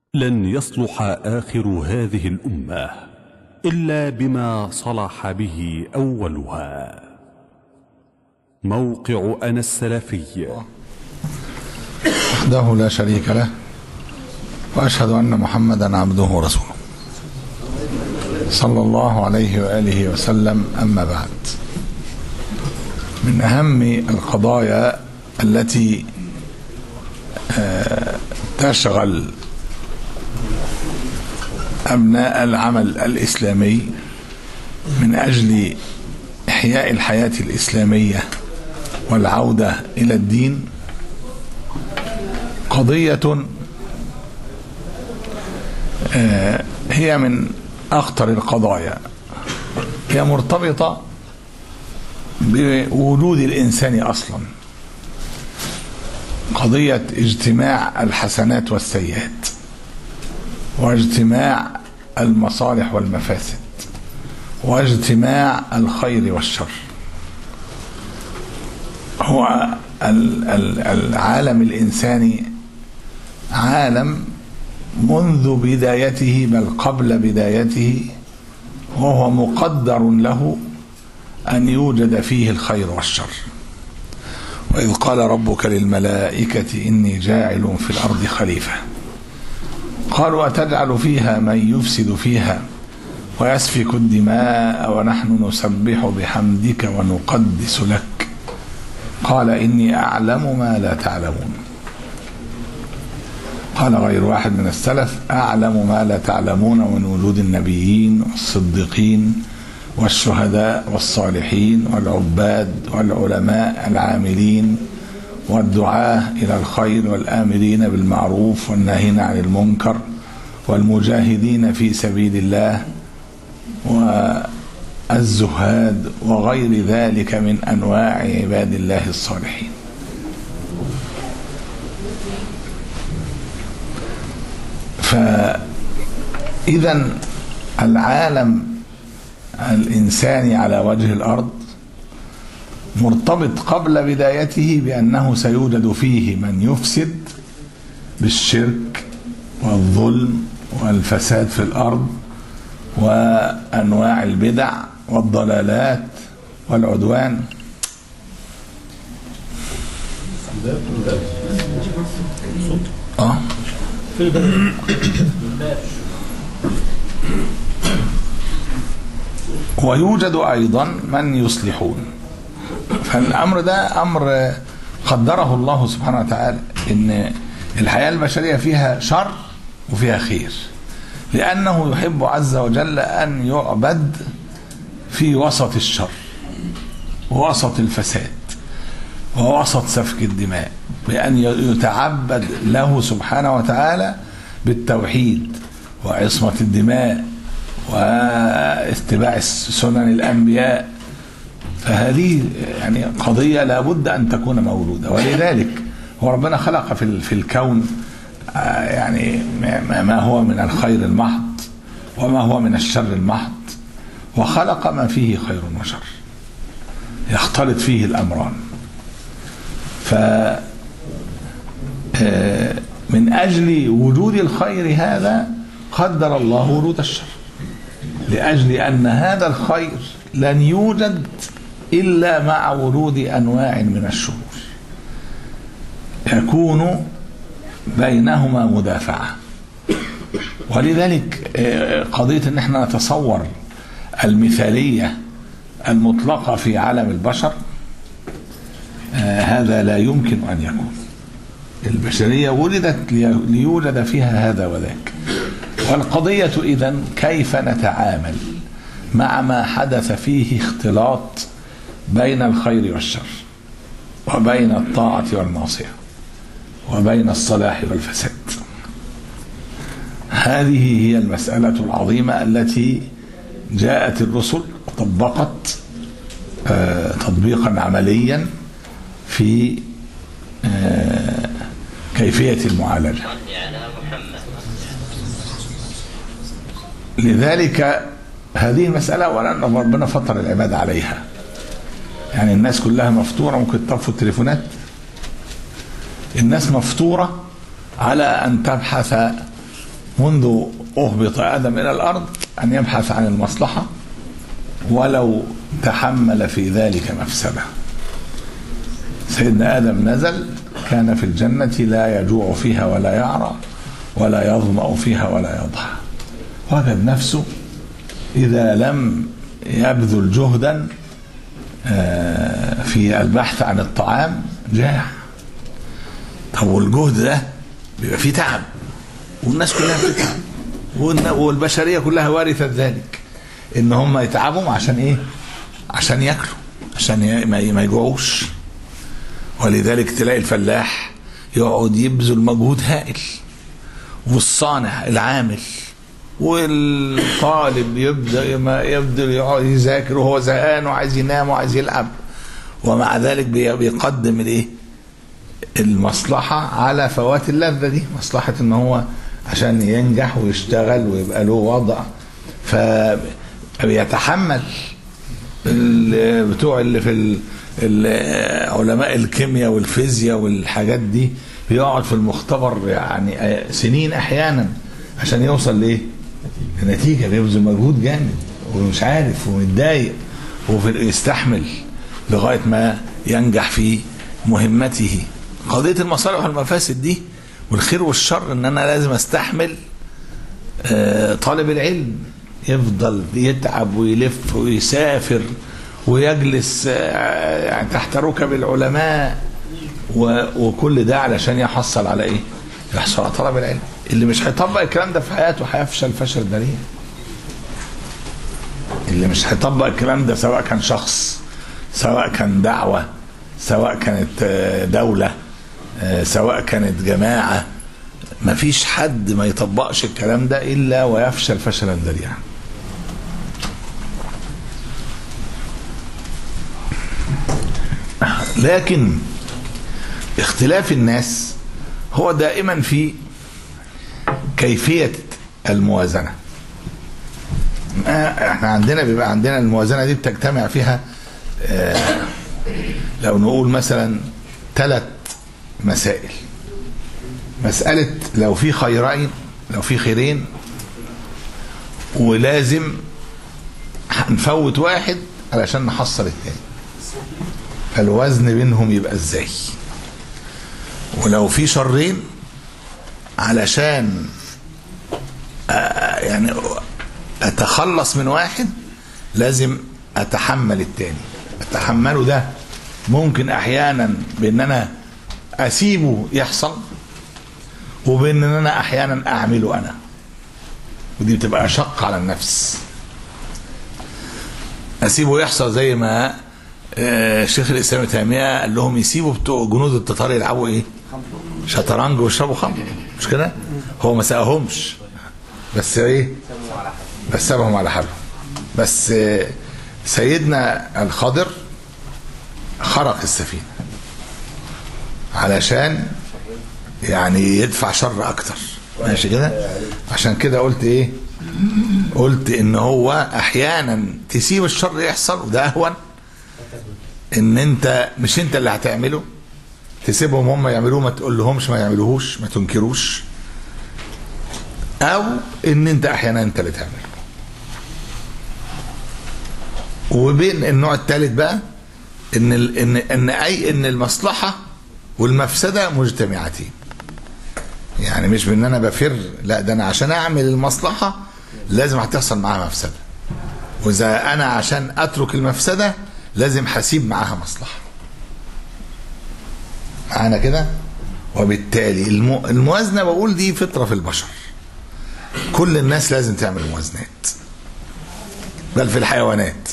لن يصلح اخر هذه الامه الا بما صلح به اولها موقع انا السلفي وحده لا شريك له واشهد ان محمدا عبده ورسوله صلى الله عليه واله وسلم اما بعد من اهم القضايا التي تشغل ابناء العمل الاسلامي من اجل احياء الحياه الاسلاميه والعوده الى الدين قضيه هي من اخطر القضايا هي مرتبطه بوجود الانسان اصلا قضيه اجتماع الحسنات والسيئات واجتماع المصالح والمفاسد واجتماع الخير والشر هو العالم الانساني عالم منذ بدايته بل قبل بدايته وهو مقدر له ان يوجد فيه الخير والشر واذ قال ربك للملائكه اني جاعل في الارض خليفه قالوا اتجعل فيها من يفسد فيها ويسفك الدماء ونحن نسبح بحمدك ونقدس لك قال اني اعلم ما لا تعلمون قال غير واحد من السلف اعلم ما لا تعلمون من وجود النبيين والصديقين والشهداء والصالحين والعباد والعلماء العاملين والدعاة إلى الخير والآمرين بالمعروف والناهين عن المنكر والمجاهدين في سبيل الله والزهاد وغير ذلك من أنواع عباد الله الصالحين فإذا العالم الإنساني على وجه الأرض مرتبط قبل بدايته بأنه سيوجد فيه من يفسد بالشرك والظلم والفساد في الأرض وأنواع البدع والضلالات والعدوان اه ويوجد ايضا من يصلحون فالامر ده امر قدره الله سبحانه وتعالى ان الحياه البشريه فيها شر وفيها خير لانه يحب عز وجل ان يعبد في وسط الشر ووسط الفساد ووسط سفك الدماء بان يتعبد له سبحانه وتعالى بالتوحيد وعصمه الدماء واتباع سنن الانبياء فهذه يعني قضيه لابد ان تكون مولوده ولذلك هو ربنا خلق في في الكون يعني ما هو من الخير المحض وما هو من الشر المحض وخلق ما فيه خير وشر يختلط فيه الامران ف من اجل وجود الخير هذا قدر الله ورود الشر لاجل ان هذا الخير لن يوجد الا مع ورود انواع من الشرور يكون بينهما مدافعه ولذلك قضيه ان احنا نتصور المثاليه المطلقه في عالم البشر هذا لا يمكن ان يكون البشريه ولدت ليوجد فيها هذا وذاك والقضيه اذا كيف نتعامل مع ما حدث فيه اختلاط بين الخير والشر وبين الطاعه والمعصيه وبين الصلاح والفساد هذه هي المساله العظيمه التي جاءت الرسل وطبقت تطبيقا عمليا في كيفيه المعالجه لذلك هذه المسألة ولأن ربنا فطر العباد عليها يعني الناس كلها مفطورة ممكن تطفوا التليفونات الناس مفطورة على أن تبحث منذ أهبط آدم إلى الأرض أن يبحث عن المصلحة ولو تحمل في ذلك مفسدة سيدنا آدم نزل كان في الجنة لا يجوع فيها ولا يعرى ولا يظمأ فيها ولا يضحى وجد نفسه إذا لم يبذل جهدا في البحث عن الطعام جاع طب والجهد ده بيبقى فيه تعب والناس كلها بتتعب والبشريه كلها ورثت ذلك ان هم يتعبوا عشان ايه عشان ياكلوا عشان ما يجوعوش ولذلك تلاقي الفلاح يقعد يبذل مجهود هائل والصانع العامل والطالب يبدا ما يبذل يقعد يذاكر وهو زهقان وعايز ينام وعايز يلعب ومع ذلك بيقدم الايه المصلحه على فوات اللذه دي مصلحه ان هو عشان ينجح ويشتغل ويبقى له وضع فبيتحمل بتوع اللي في علماء الكيمياء والفيزياء والحاجات دي بيقعد في المختبر يعني سنين احيانا عشان يوصل لايه؟ لنتيجه بيبذل مجهود جامد ومش عارف ومتضايق ويستحمل لغايه ما ينجح في مهمته قضيه المصالح والمفاسد دي والخير والشر ان انا لازم استحمل طالب العلم يفضل يتعب ويلف ويسافر ويجلس يعني تحت ركب العلماء وكل ده علشان يحصل على ايه؟ يحصل على طلب العلم اللي مش هيطبق الكلام ده في حياته هيفشل فشل ذريع اللي مش هيطبق الكلام ده سواء كان شخص سواء كان دعوة سواء كانت دولة سواء كانت جماعة مفيش حد ما يطبقش الكلام ده إلا ويفشل فشلا ذريعا لكن اختلاف الناس هو دائما في كيفية الموازنة احنا عندنا بيبقى عندنا الموازنة دي بتجتمع فيها اه لو نقول مثلا ثلاث مسائل مسألة لو في خيرين لو في خيرين ولازم نفوت واحد علشان نحصل التاني فالوزن بينهم يبقى ازاي ولو في شرين علشان يعني اتخلص من واحد لازم اتحمل التاني اتحمله ده ممكن احيانا بان انا اسيبه يحصل وبان انا احيانا اعمله انا ودي بتبقى اشق على النفس اسيبه يحصل زي ما شيخ الاسلام تيميه قال لهم يسيبوا بتوع جنود التتار يلعبوا ايه؟ شطرنج ويشربوا خمر مش كده؟ هو ما سقاهمش بس ايه؟ بس سابهم على حالهم بس سيدنا الخضر خرق السفينه علشان يعني يدفع شر اكتر ماشي كده عشان كده قلت ايه قلت ان هو احيانا تسيب الشر يحصل وده اهون ان انت مش انت اللي هتعمله تسيبهم هم يعملوه ما تقول لهمش ما يعملوهوش ما تنكروش او ان انت احيانا انت اللي تعمله وبين النوع الثالث بقى ان ال ان ان اي ان المصلحه والمفسده مجتمعتين يعني مش بان انا بفر لا ده انا عشان اعمل المصلحه لازم هتحصل معاها مفسده واذا انا عشان اترك المفسده لازم هسيب معاها مصلحه معانا كده وبالتالي المو... الموازنه بقول دي فطره في البشر كل الناس لازم تعمل موازنات بل في الحيوانات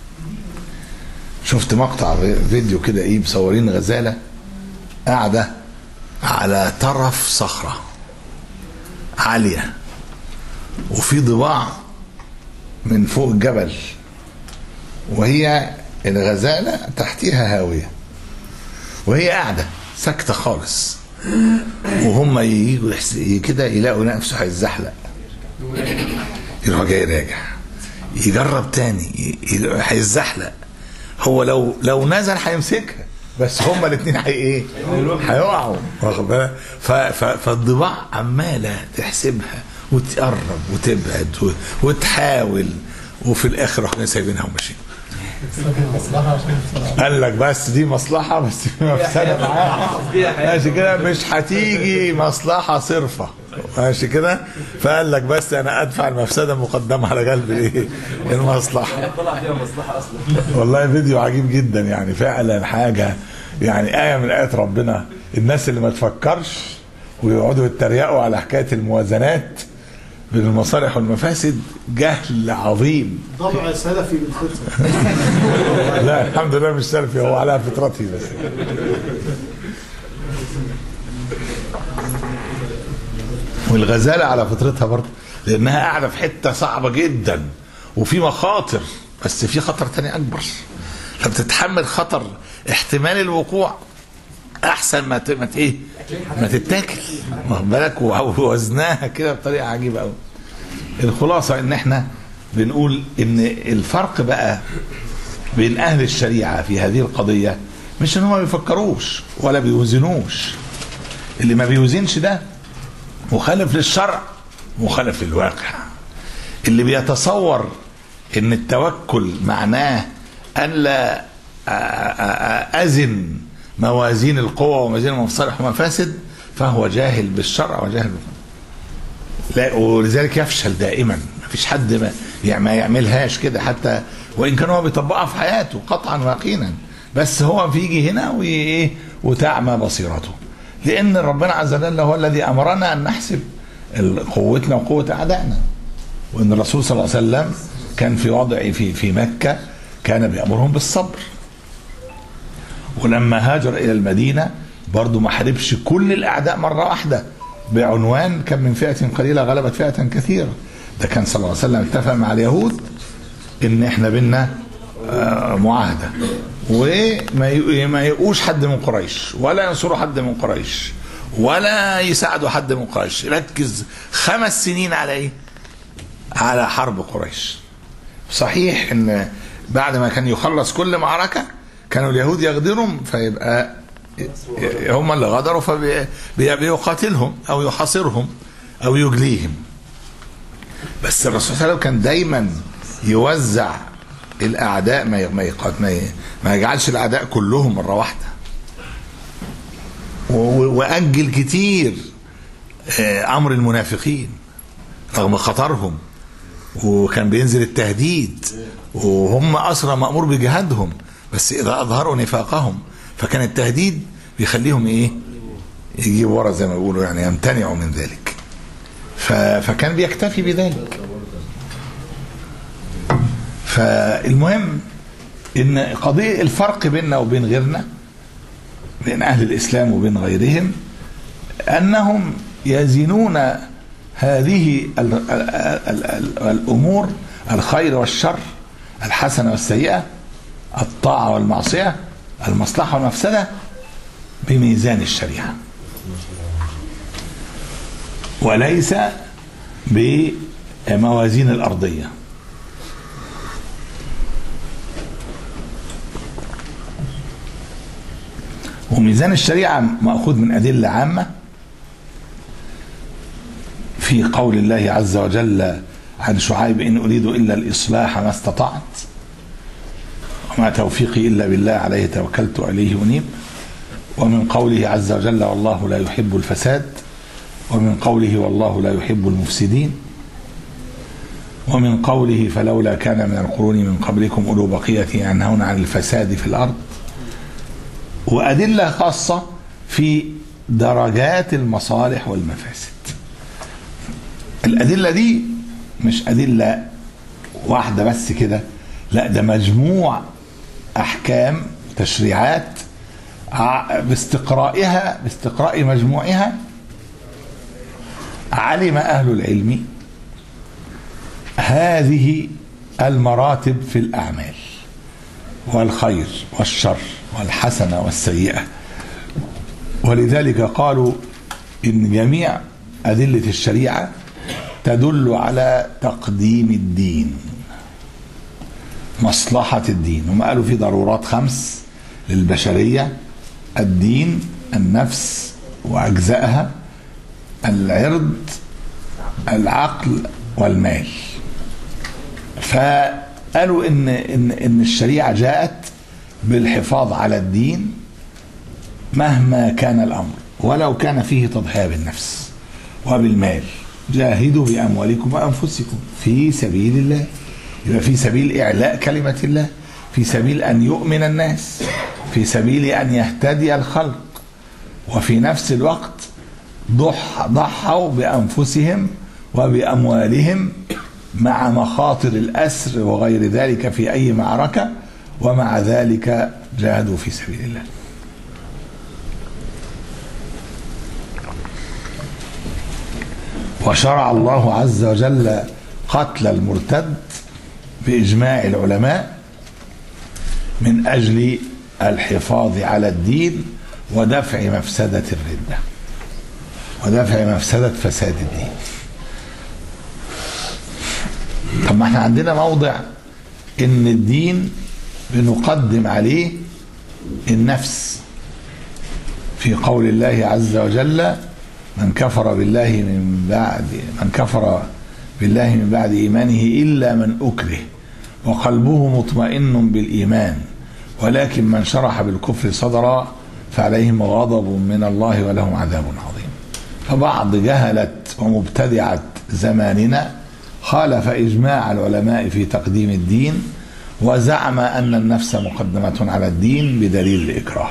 شفت مقطع فيديو كده ايه مصورين غزاله قاعده على طرف صخره عاليه وفي ضباع من فوق الجبل وهي الغزاله تحتها هاويه وهي قاعده ساكته خالص وهم يجوا كده يلاقوا نفسه هيتزحلق يروح جاي راجع يجرب تاني هيتزحلق هو لو لو نزل هيمسكها بس هما الاثنين هي ايه هيقعوا واخد بالك ف- ف- فالضباع عماله تحسبها وتقرب وتبعد و- وتحاول وفي الاخر رحنا سايبينها وماشيين قال لك بس دي مصلحه بس في مفسده معاها ماشي كده مش هتيجي مصلحه صرفه ماشي كده فقال لك بس انا ادفع المفسده مقدمه على قلب الايه المصلحه طلع فيها مصلحه اصلا والله فيديو عجيب جدا يعني فعلا حاجه يعني ايه من ايات ربنا الناس اللي ما تفكرش ويقعدوا يتريقوا على حكايه الموازنات بين المصالح والمفاسد جهل عظيم طبع سلفي بالفطره لا الحمد لله مش سلفي هو على فطرته بس والغزاله على فطرتها برضه لانها قاعده في حته صعبه جدا وفي مخاطر بس في خطر تاني اكبر فبتتحمل خطر احتمال الوقوع احسن ما ت... ما ت... ايه ما تتاكل واخد بالك ووزناها كده بطريقه عجيبه قوي الخلاصه ان احنا بنقول ان الفرق بقى بين اهل الشريعه في هذه القضيه مش ان هم ما بيفكروش ولا بيوزنوش اللي ما بيوزنش ده مخالف للشرع مخالف للواقع اللي بيتصور ان التوكل معناه ان لا أ- أ- أ- ازن موازين القوى وموازين المصالح والمفاسد فهو جاهل بالشرع وجاهل بالقرآن. لا ولذلك يفشل دائما ما فيش حد ما يعني ما يعملهاش كده حتى وان كان هو بيطبقها في حياته قطعا ويقينا بس هو بيجي هنا وايه وتعمى بصيرته لان ربنا عز وجل هو الذي امرنا ان نحسب ال- قوتنا وقوه اعدائنا وان الرسول صلى الله عليه وسلم كان في وضع في في مكه كان بيامرهم بالصبر ولما هاجر الى المدينه برضه ما حاربش كل الاعداء مره واحده بعنوان كم من فئه قليله غلبت فئه كثيره ده كان صلى الله عليه وسلم اتفق مع اليهود ان احنا بينا آه، معاهده وما ي- ما يقوش حد من قريش ولا ينصروا حد من قريش ولا يساعدوا حد من قريش ركز خمس سنين على ايه على حرب قريش صحيح ان بعد ما كان يخلص كل معركه كانوا اليهود يغدرهم فيبقى هم اللي غدروا فبيقاتلهم او يحاصرهم او يجليهم بس الرسول صلى الله عليه وسلم كان دايما يوزع الاعداء ما ي- ما يقات- ما ي- ما يجعلش الاعداء كلهم مره واحده و- و- واجل كتير آه، امر المنافقين رغم خطرهم وكان بينزل التهديد وهم أسرى مأمور بجهادهم بس إذا أظهروا نفاقهم فكان التهديد بيخليهم إيه يجيبوا ورا زي ما بيقولوا يعني يمتنعوا من ذلك ف... فكان بيكتفي بذلك فالمهم ان قضيه الفرق بيننا وبين غيرنا بين اهل الاسلام وبين غيرهم انهم يزنون هذه ال ال ال ال الامور الخير والشر الحسنه والسيئه الطاعه والمعصيه المصلحه والمفسده بميزان الشريعه وليس بموازين الارضيه وميزان الشريعه ماخوذ من ادله عامه في قول الله عز وجل عن شعيب إن أريد إلا الإصلاح ما استطعت وما توفيقي إلا بالله عليه توكلت عليه أنيب ومن قوله عز وجل والله لا يحب الفساد ومن قوله والله لا يحب المفسدين ومن قوله فلولا كان من القرون من قبلكم أولو بقية ينهون عن الفساد في الأرض وأدلة خاصة في درجات المصالح والمفاسد الأدلة دي مش أدلة واحدة بس كده لا ده مجموع أحكام تشريعات ع- باستقرائها باستقراء مجموعها علم أهل العلم هذه المراتب في الأعمال والخير والشر والحسنة والسيئة ولذلك قالوا إن جميع أدلة الشريعة تدل على تقديم الدين مصلحة الدين هم قالوا في ضرورات خمس للبشرية الدين النفس وأجزائها العرض العقل والمال فقالوا إن إن إن الشريعة جاءت بالحفاظ على الدين مهما كان الأمر ولو كان فيه تضحية بالنفس وبالمال جاهدوا بأموالكم وأنفسكم في سبيل الله يبقى في سبيل إعلاء كلمة الله في سبيل أن يؤمن الناس في سبيل أن يهتدي الخلق وفي نفس الوقت ضح ضحوا بأنفسهم وبأموالهم مع مخاطر الأسر وغير ذلك في أي معركة ومع ذلك جاهدوا في سبيل الله وشرع الله عز وجل قتل المرتد بإجماع العلماء من أجل الحفاظ على الدين ودفع مفسدة الردة ودفع مفسدة فساد الدين طب ما احنا عندنا موضع ان الدين بنقدم عليه النفس في قول الله عز وجل من كفر بالله من بعد من كفر بالله من بعد ايمانه الا من اكره وقلبه مطمئن بالايمان ولكن من شرح بالكفر صدرا فعليهم غضب من الله ولهم عذاب عظيم فبعض جهلة ومبتدعة زماننا خالف إجماع العلماء في تقديم الدين وزعم أن النفس مقدمة على الدين بدليل الإكراه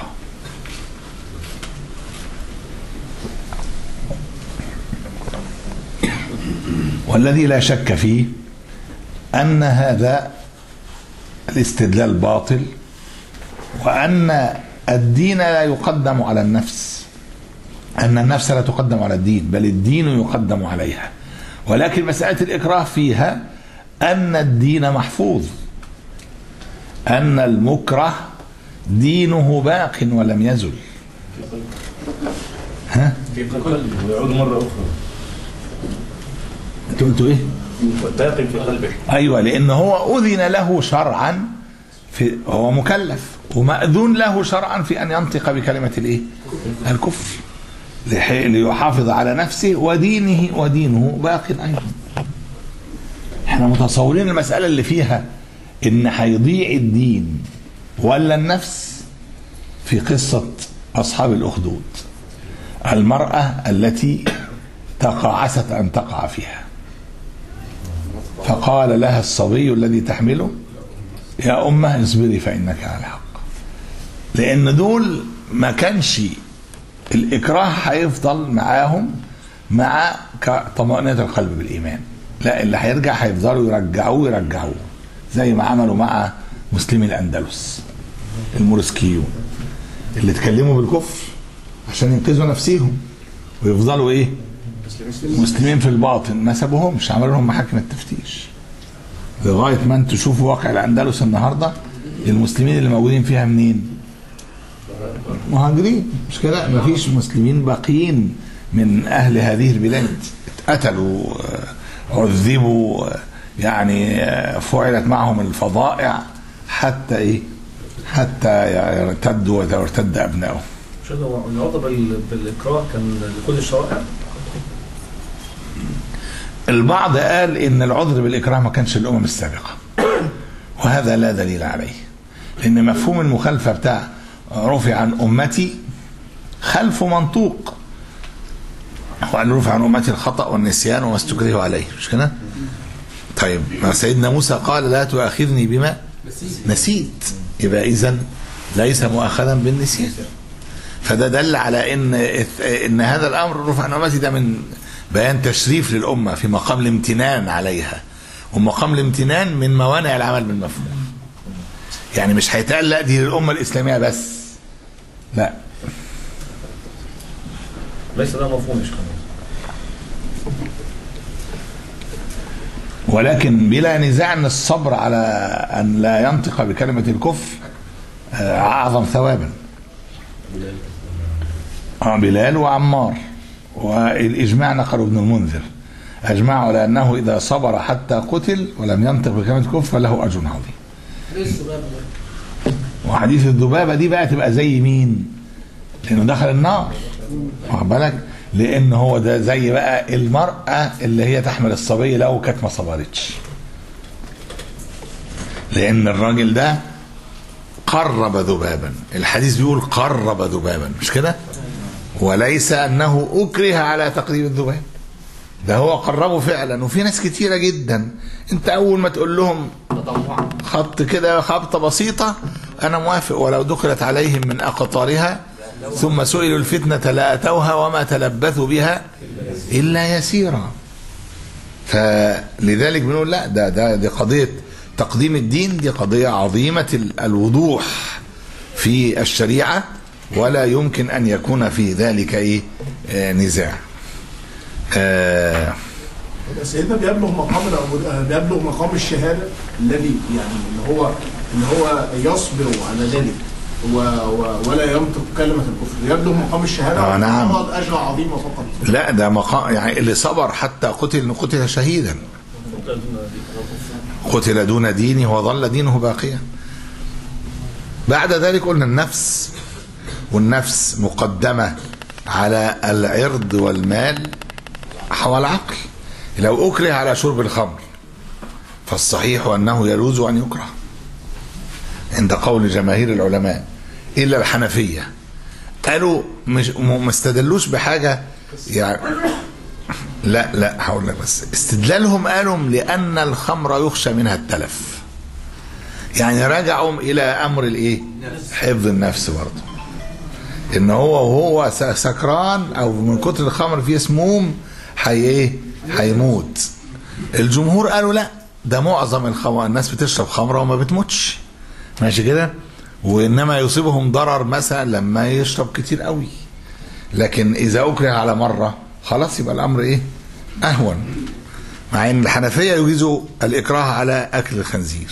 والذي لا شك فيه أن هذا الاستدلال باطل وأن الدين لا يقدم على النفس أن النفس لا تقدم على الدين بل الدين يقدم عليها ولكن مسألة الإكراه فيها أن الدين محفوظ أن المكره دينه باق ولم يزل ها؟ في قلبه ويعود مرة أخرى انتوا قلتوا ايه؟ باق في قلبه ايوه لان هو اذن له شرعا في هو مكلف وماذون له شرعا في ان ينطق بكلمه الايه؟ الكفر لح- ليحافظ على نفسه ودينه ودينه باق ايضا. احنا متصورين المساله اللي فيها ان هيضيع الدين ولا النفس في قصه اصحاب الاخدود. المراه التي تقاعست ان تقع فيها. فقال لها الصبي الذي تحمله يا أمه اصبري فإنك على الحق لأن دول ما كانش الإكراه هيفضل معاهم مع ك- طمأنينة القلب بالإيمان لا اللي هيرجع هيفضلوا يرجعوه يرجعوه زي ما عملوا مع مسلمي الأندلس المورسكيون اللي اتكلموا بالكفر عشان ينقذوا نفسيهم ويفضلوا ايه مسلمين في الباطن ما سابوهمش عملوا لهم محاكم التفتيش لغايه ما انتوا تشوفوا واقع الاندلس النهارده المسلمين اللي موجودين فيها منين؟ مهاجرين مش كده؟ مفيش مسلمين باقيين من اهل هذه البلاد اتقتلوا آه، عذبوا آه، يعني آه، فعلت معهم الفظائع حتى ايه؟ حتى يرتدوا ويرتد ابنائهم مش هذا هو الوضع بال- بالإكراه كان لكل الشرائع البعض قال ان العذر بالاكراه ما كانش الامم السابقه وهذا لا دليل عليه لان مفهوم المخالفه بتاع رفع عن امتي خلف منطوق وان رفع عن امتي الخطا والنسيان وما استكرهوا عليه مش كده طيب ما سيدنا موسى قال لا تؤاخذني بما نسيت يبقى اذا ليس مؤاخذا بالنسيان فده دل على ان ان هذا الامر رفع عن امتي ده من بيان تشريف للامه في مقام الامتنان عليها ومقام الامتنان من موانع العمل بالمفهوم يعني مش هيتقال لا دي للامه الاسلاميه بس لا ليس ده مفهوم مش كمان ولكن بلا نزاع ان الصبر على ان لا ينطق بكلمه الكفر آه، اعظم ثوابا آه، بلال وعمار والاجماع نقل ابن المنذر اجمعوا على انه اذا صبر حتى قتل ولم ينطق بكلمه الكفر فله اجر عظيم وحديث الذبابه دي بقى تبقى زي مين لانه دخل النار واخد بالك لان هو ده زي بقى المراه اللي هي تحمل الصبي لو كانت ما صبرتش لان الراجل ده قرب ذبابا الحديث بيقول قرب ذبابا مش كده وليس انه اكره على تقريب الذباب ده هو قربه فعلا وفي ناس كتيرة جدا انت اول ما تقول لهم خط كده خبطة بسيطة انا موافق ولو دخلت عليهم من اقطارها ثم سئلوا الفتنة لأتوها وما تلبثوا بها إلا يسيرا فلذلك بنقول لا ده ده دي قضية تقديم الدين دي قضية عظيمة ال- الوضوح في الشريعة ولا يمكن أن يكون في ذلك إيه آه، نزاع آه سيدنا بيبلغ مقام العبود- آه، بيبلغ مقام الشهاده الذي يعني اللي هو اللي هو يصبر على ذلك و و ولا ينطق كلمه الكفر يبلغ مقام الشهاده آه، نعم. ويعرض اجر عظيمه فقط لا ده مقام يعني اللي صبر حتى قتل قتل شهيدا قتل دون دينه وظل دينه باقيا بعد ذلك قلنا النفس والنفس مقدمة على العرض والمال والعقل لو أكره على شرب الخمر فالصحيح أنه يجوز أن يكره عند قول جماهير العلماء إلا الحنفية قالوا مش ما استدلوش بحاجة يعني لا لا هقول لك بس استدلالهم قالوا لأن الخمر يخشى منها التلف يعني رجعوا إلى أمر الإيه حفظ النفس برضه إن هو وهو س- سكران أو من كتر الخمر فيه سموم حي إيه هيموت الجمهور قالوا لا ده معظم الخمر الناس بتشرب خمرة وما بتموتش ماشي كده وإنما يصيبهم ضرر مثلا لما يشرب كتير قوي لكن إذا أكره على مرة خلاص يبقى الأمر إيه أهون مع ان الحنفيه يجيزوا الاكراه على اكل الخنزير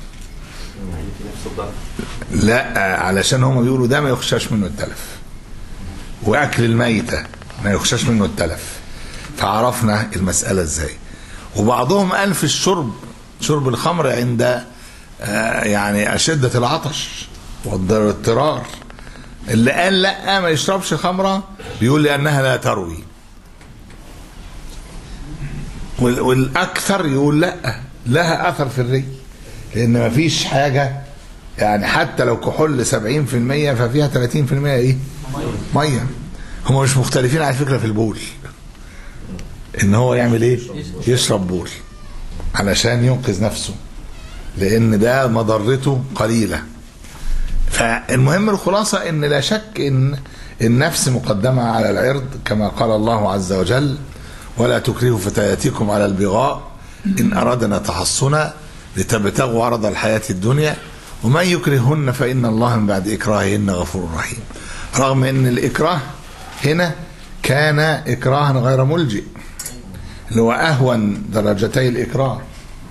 لا علشان هم بيقولوا ده ما يخشاش منه التلف واكل الميته ما يخشاش منه التلف فعرفنا المساله ازاي وبعضهم قال في الشرب شرب الخمر عند آه، يعني اشده العطش والاضطرار اللي قال لا ما يشربش خمره بيقول لانها لا تروي وال- والاكثر يقول لا لها اثر في الري لان ما فيش حاجه يعني حتى لو كحول 70% ففيها 30% ايه ميه هم مش مختلفين على فكره في البول ان هو يعمل ايه يشرب بول علشان ينقذ نفسه لان ده مضرته قليله فالمهم الخلاصه ان لا شك ان النفس مقدمه على العرض كما قال الله عز وجل ولا تكرهوا فتياتكم على البغاء ان اردنا تحصنا لتبتغوا عرض الحياه الدنيا ومن يكرههن فان الله من بعد اكراههن غفور رحيم رغم ان الاكراه هنا كان اكراها غير ملجئ اللي هو اهون درجتي الاكراه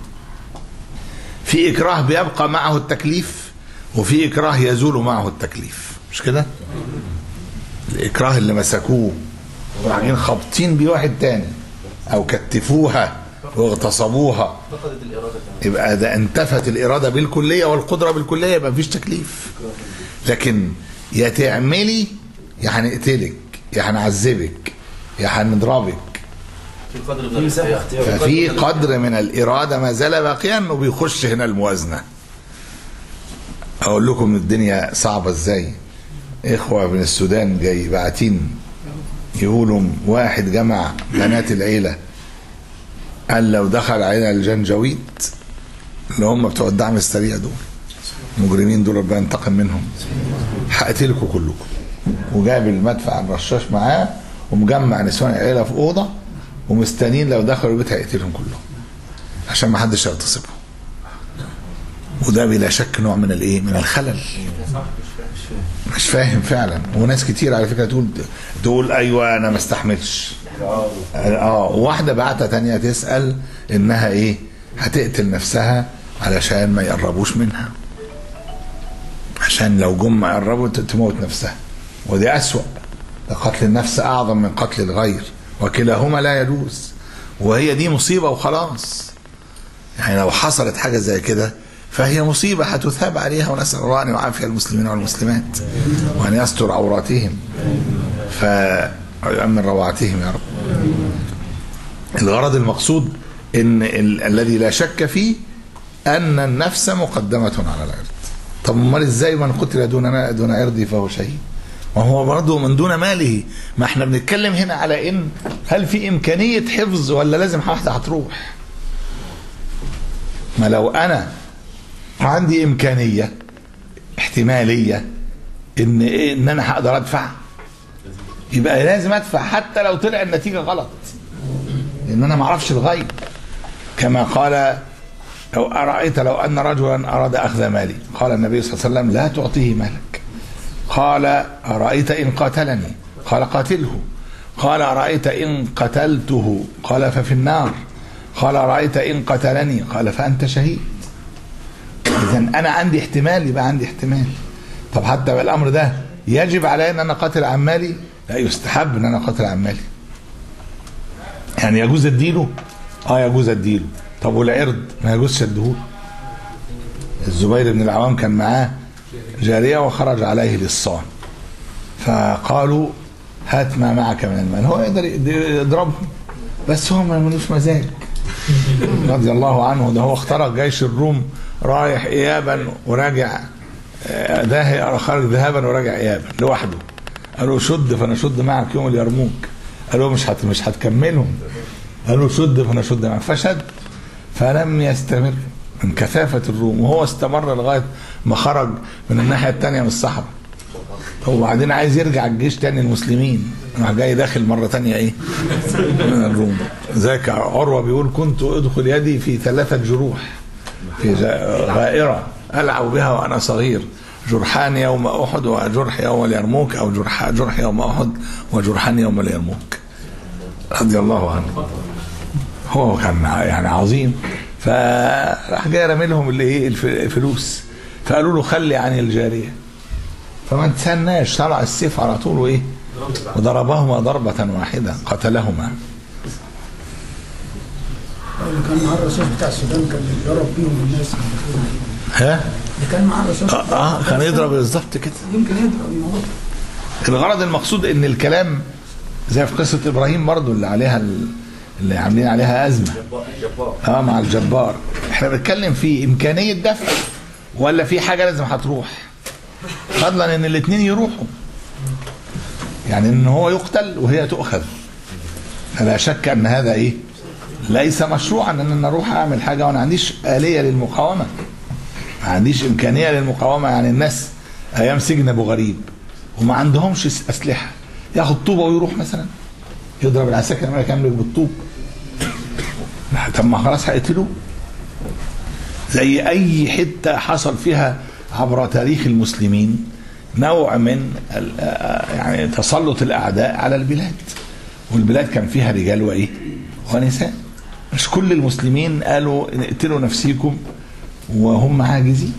في اكراه بيبقى معه التكليف وفي اكراه يزول معه التكليف مش كده الاكراه اللي مسكوه وبعدين خابطين بيه واحد تاني او كتفوها واغتصبوها فقدت الاراده كمان يبقى ده انتفت الاراده بالكليه والقدره بالكليه يبقى مفيش تكليف لكن يا تعملي يا هنقتلك يا هنعذبك يا هنضربك في قدر من الاختيار ففي قدر من الاراده ما زال باقيا وبيخش هنا الموازنه اقول لكم الدنيا صعبه ازاي اخوه من السودان جاي باعتين يقولوا واحد جمع بنات العيله قال لو دخل علينا الجنجويد اللي هم بتوع الدعم السريع دول المجرمين دول ربنا ينتقم منهم هقتلكم كلكم وجاب المدفع الرشاش معاه ومجمع نسوان العيله في اوضه ومستنيين لو دخلوا البيت هيقتلهم كلهم عشان ما حدش يغتصبهم وده بلا شك نوع من الايه من الخلل مش فاهم فعلا وناس كتير على فكره تقول تقول ايوه انا ما استحملش اه واحده بعتة تانية تسال انها ايه هتقتل نفسها علشان ما يقربوش منها عشان لو جم قربوا ت- تموت نفسها ودي اسوأ قتل النفس اعظم من قتل الغير وكلاهما لا يجوز وهي دي مصيبه وخلاص يعني لو حصلت حاجه زي كده فهي مصيبة هتثاب عليها ونسأل الله أن يعافي المسلمين والمسلمات وأن يستر عوراتهم فيؤمن روعتهم يا رب الغرض المقصود ان ال- الذي لا شك فيه ان النفس مقدمه على العرض طب امال ازاي من قتل دون دون عرضه فهو شهيد وهو برضه من دون ماله ما احنا بنتكلم هنا على ان هل في امكانيه حفظ ولا لازم واحده هتروح ما لو انا عندي امكانيه احتماليه ان إيه ان انا هقدر ادفع يبقى لازم ادفع حتى لو طلع النتيجه غلط لان انا ما اعرفش الغيب كما قال لو ارايت لو ان رجلا اراد اخذ مالي قال النبي صلى الله عليه وسلم لا تعطيه مالك قال ارايت ان قاتلني قال قاتله قال ارايت ان قتلته قال ففي النار قال ارايت ان قتلني قال فانت شهيد اذا انا عندي احتمال يبقى عندي احتمال طب حتى بالامر ده يجب علي ان انا قاتل عن مالي لا يستحب ان انا قاتل عن مالي يعني يجوز اديله اه يجوز اديله طب والعرض ما يجوزش اديهوله الزبير بن العوام كان معاه جاريه وخرج عليه للصان فقالوا هات ما معك من المال هو يقدر يضربهم بس هو ما ملوش مزاج رضي الله عنه ده هو اخترق جيش الروم رايح ايابا وراجع آه، ده خرج ذهابا وراجع ايابا لوحده قالوا شد فنشد معك يوم اليرموك قالوا مش هت مش هتكملهم قالوا شد فنشد معك فشد فلم يستمر من كثافة الروم وهو استمر لغاية ما خرج من الناحية الثانية من الصحراء وبعدين عايز يرجع الجيش تاني المسلمين راح جاي داخل مرة تانية ايه من الروم ذاك عروة بيقول كنت ادخل يدي في ثلاثة جروح في جا- غائرة ألعب بها وأنا صغير جرحان يوم أحد وجرح يوم اليرموك أو جرح جرح يوم أحد وجرحان يوم اليرموك رضي الله عنه هو كان يعني عظيم فراح جاي رامي لهم اللي ايه الف- الفلوس فقالوا له خلي عن الجاريه فما تسناش طلع السيف على طول وايه وضربهما ضربة واحدة قتلهما اللي كان معاه الرصاص بتاع السودان كان بيضرب بيهم الناس ها اللي كان معاه الرصاص اه, آه كان يضرب بالظبط كده يمكن يضرب الموضوع الغرض المقصود ان الكلام زي في قصة ابراهيم برضو اللي عليها ال- اللي عاملين عليها ازمة اه مع الجبار احنا بنتكلم في امكانية دفع ولا في حاجة لازم هتروح فضلا ان الاثنين يروحوا يعني ان هو يقتل وهي تؤخذ فلا شك ان هذا ايه ليس مشروعا ان انا اروح اعمل حاجه وانا ما عنديش اليه للمقاومه ما عنديش امكانيه للمقاومه يعني الناس ايام سجن ابو غريب وما عندهمش اسلحه ياخد طوبه ويروح مثلا يضرب العساكر الامريكيه يملك بالطوب طب ما خلاص هيقتلوه زي اي حته حصل فيها عبر تاريخ المسلمين نوع من ال- آه، يعني تسلط الاعداء على البلاد والبلاد كان فيها رجال وايه ونساء مش كل المسلمين قالوا اقتلوا نفسيكم وهم عاجزين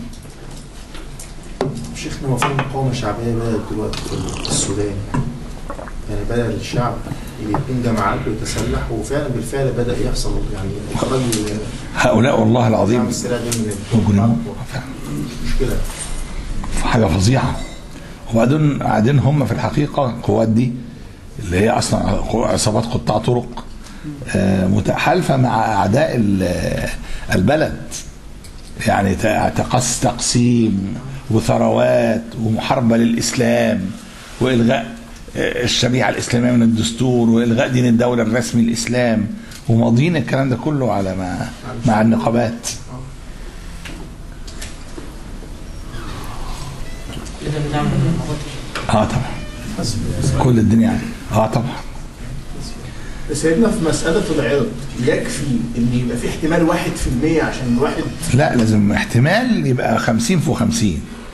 شيخنا هو في مقاومة شعبية بدأت دلوقتي في السودان يعني بدأ الشعب يكون جماعات ويتسلح وفعلا بالفعل بدأ يحصل يعني إخراج هؤلاء والله العظيم الدعم السريع ده من مجرمون فعلا. مشكلة حاجه فظيعه وبعدين قاعدين هم في الحقيقه القوات دي اللي هي اصلا عصابات قطاع طرق آه، متحالفه مع اعداء ال- البلد يعني ت- تقص تقسيم وثروات ومحاربه للاسلام والغاء آه، الشريعه الاسلاميه من الدستور والغاء دين الدوله الرسمي الاسلام وماضيين الكلام ده كله على ما مع النقابات اه طبعا كل الدنيا يعني. اه طبعا سيدنا في مسألة العرض يكفي إن يبقى في احتمال واحد في المية عشان الواحد لا لازم احتمال يبقى 50 في 50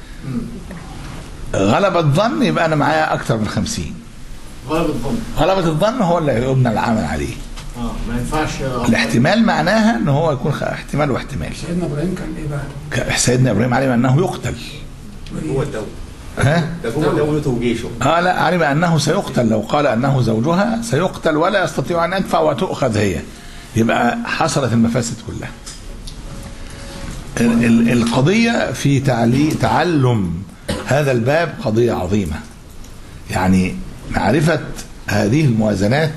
غلبة الظن يبقى انا معايا اكتر من 50 غلب الظن غلبة الظن هو اللي يبنى العمل عليه اه ما ينفعش الاحتمال معناها ان هو يكون خ- احتمال واحتمال سيدنا ابراهيم كان ايه بقى؟ ك- سيدنا ابراهيم علم انه يقتل هو الدولة ها ده هو دولته وجيشه اه لا علم انه سيقتل لو قال انه زوجها سيقتل ولا يستطيع ان يدفع وتؤخذ هي يبقى حصلت المفاسد كلها ال- ال- القضية في تعلي تعلم هذا الباب قضية عظيمة يعني معرفة هذه الموازنات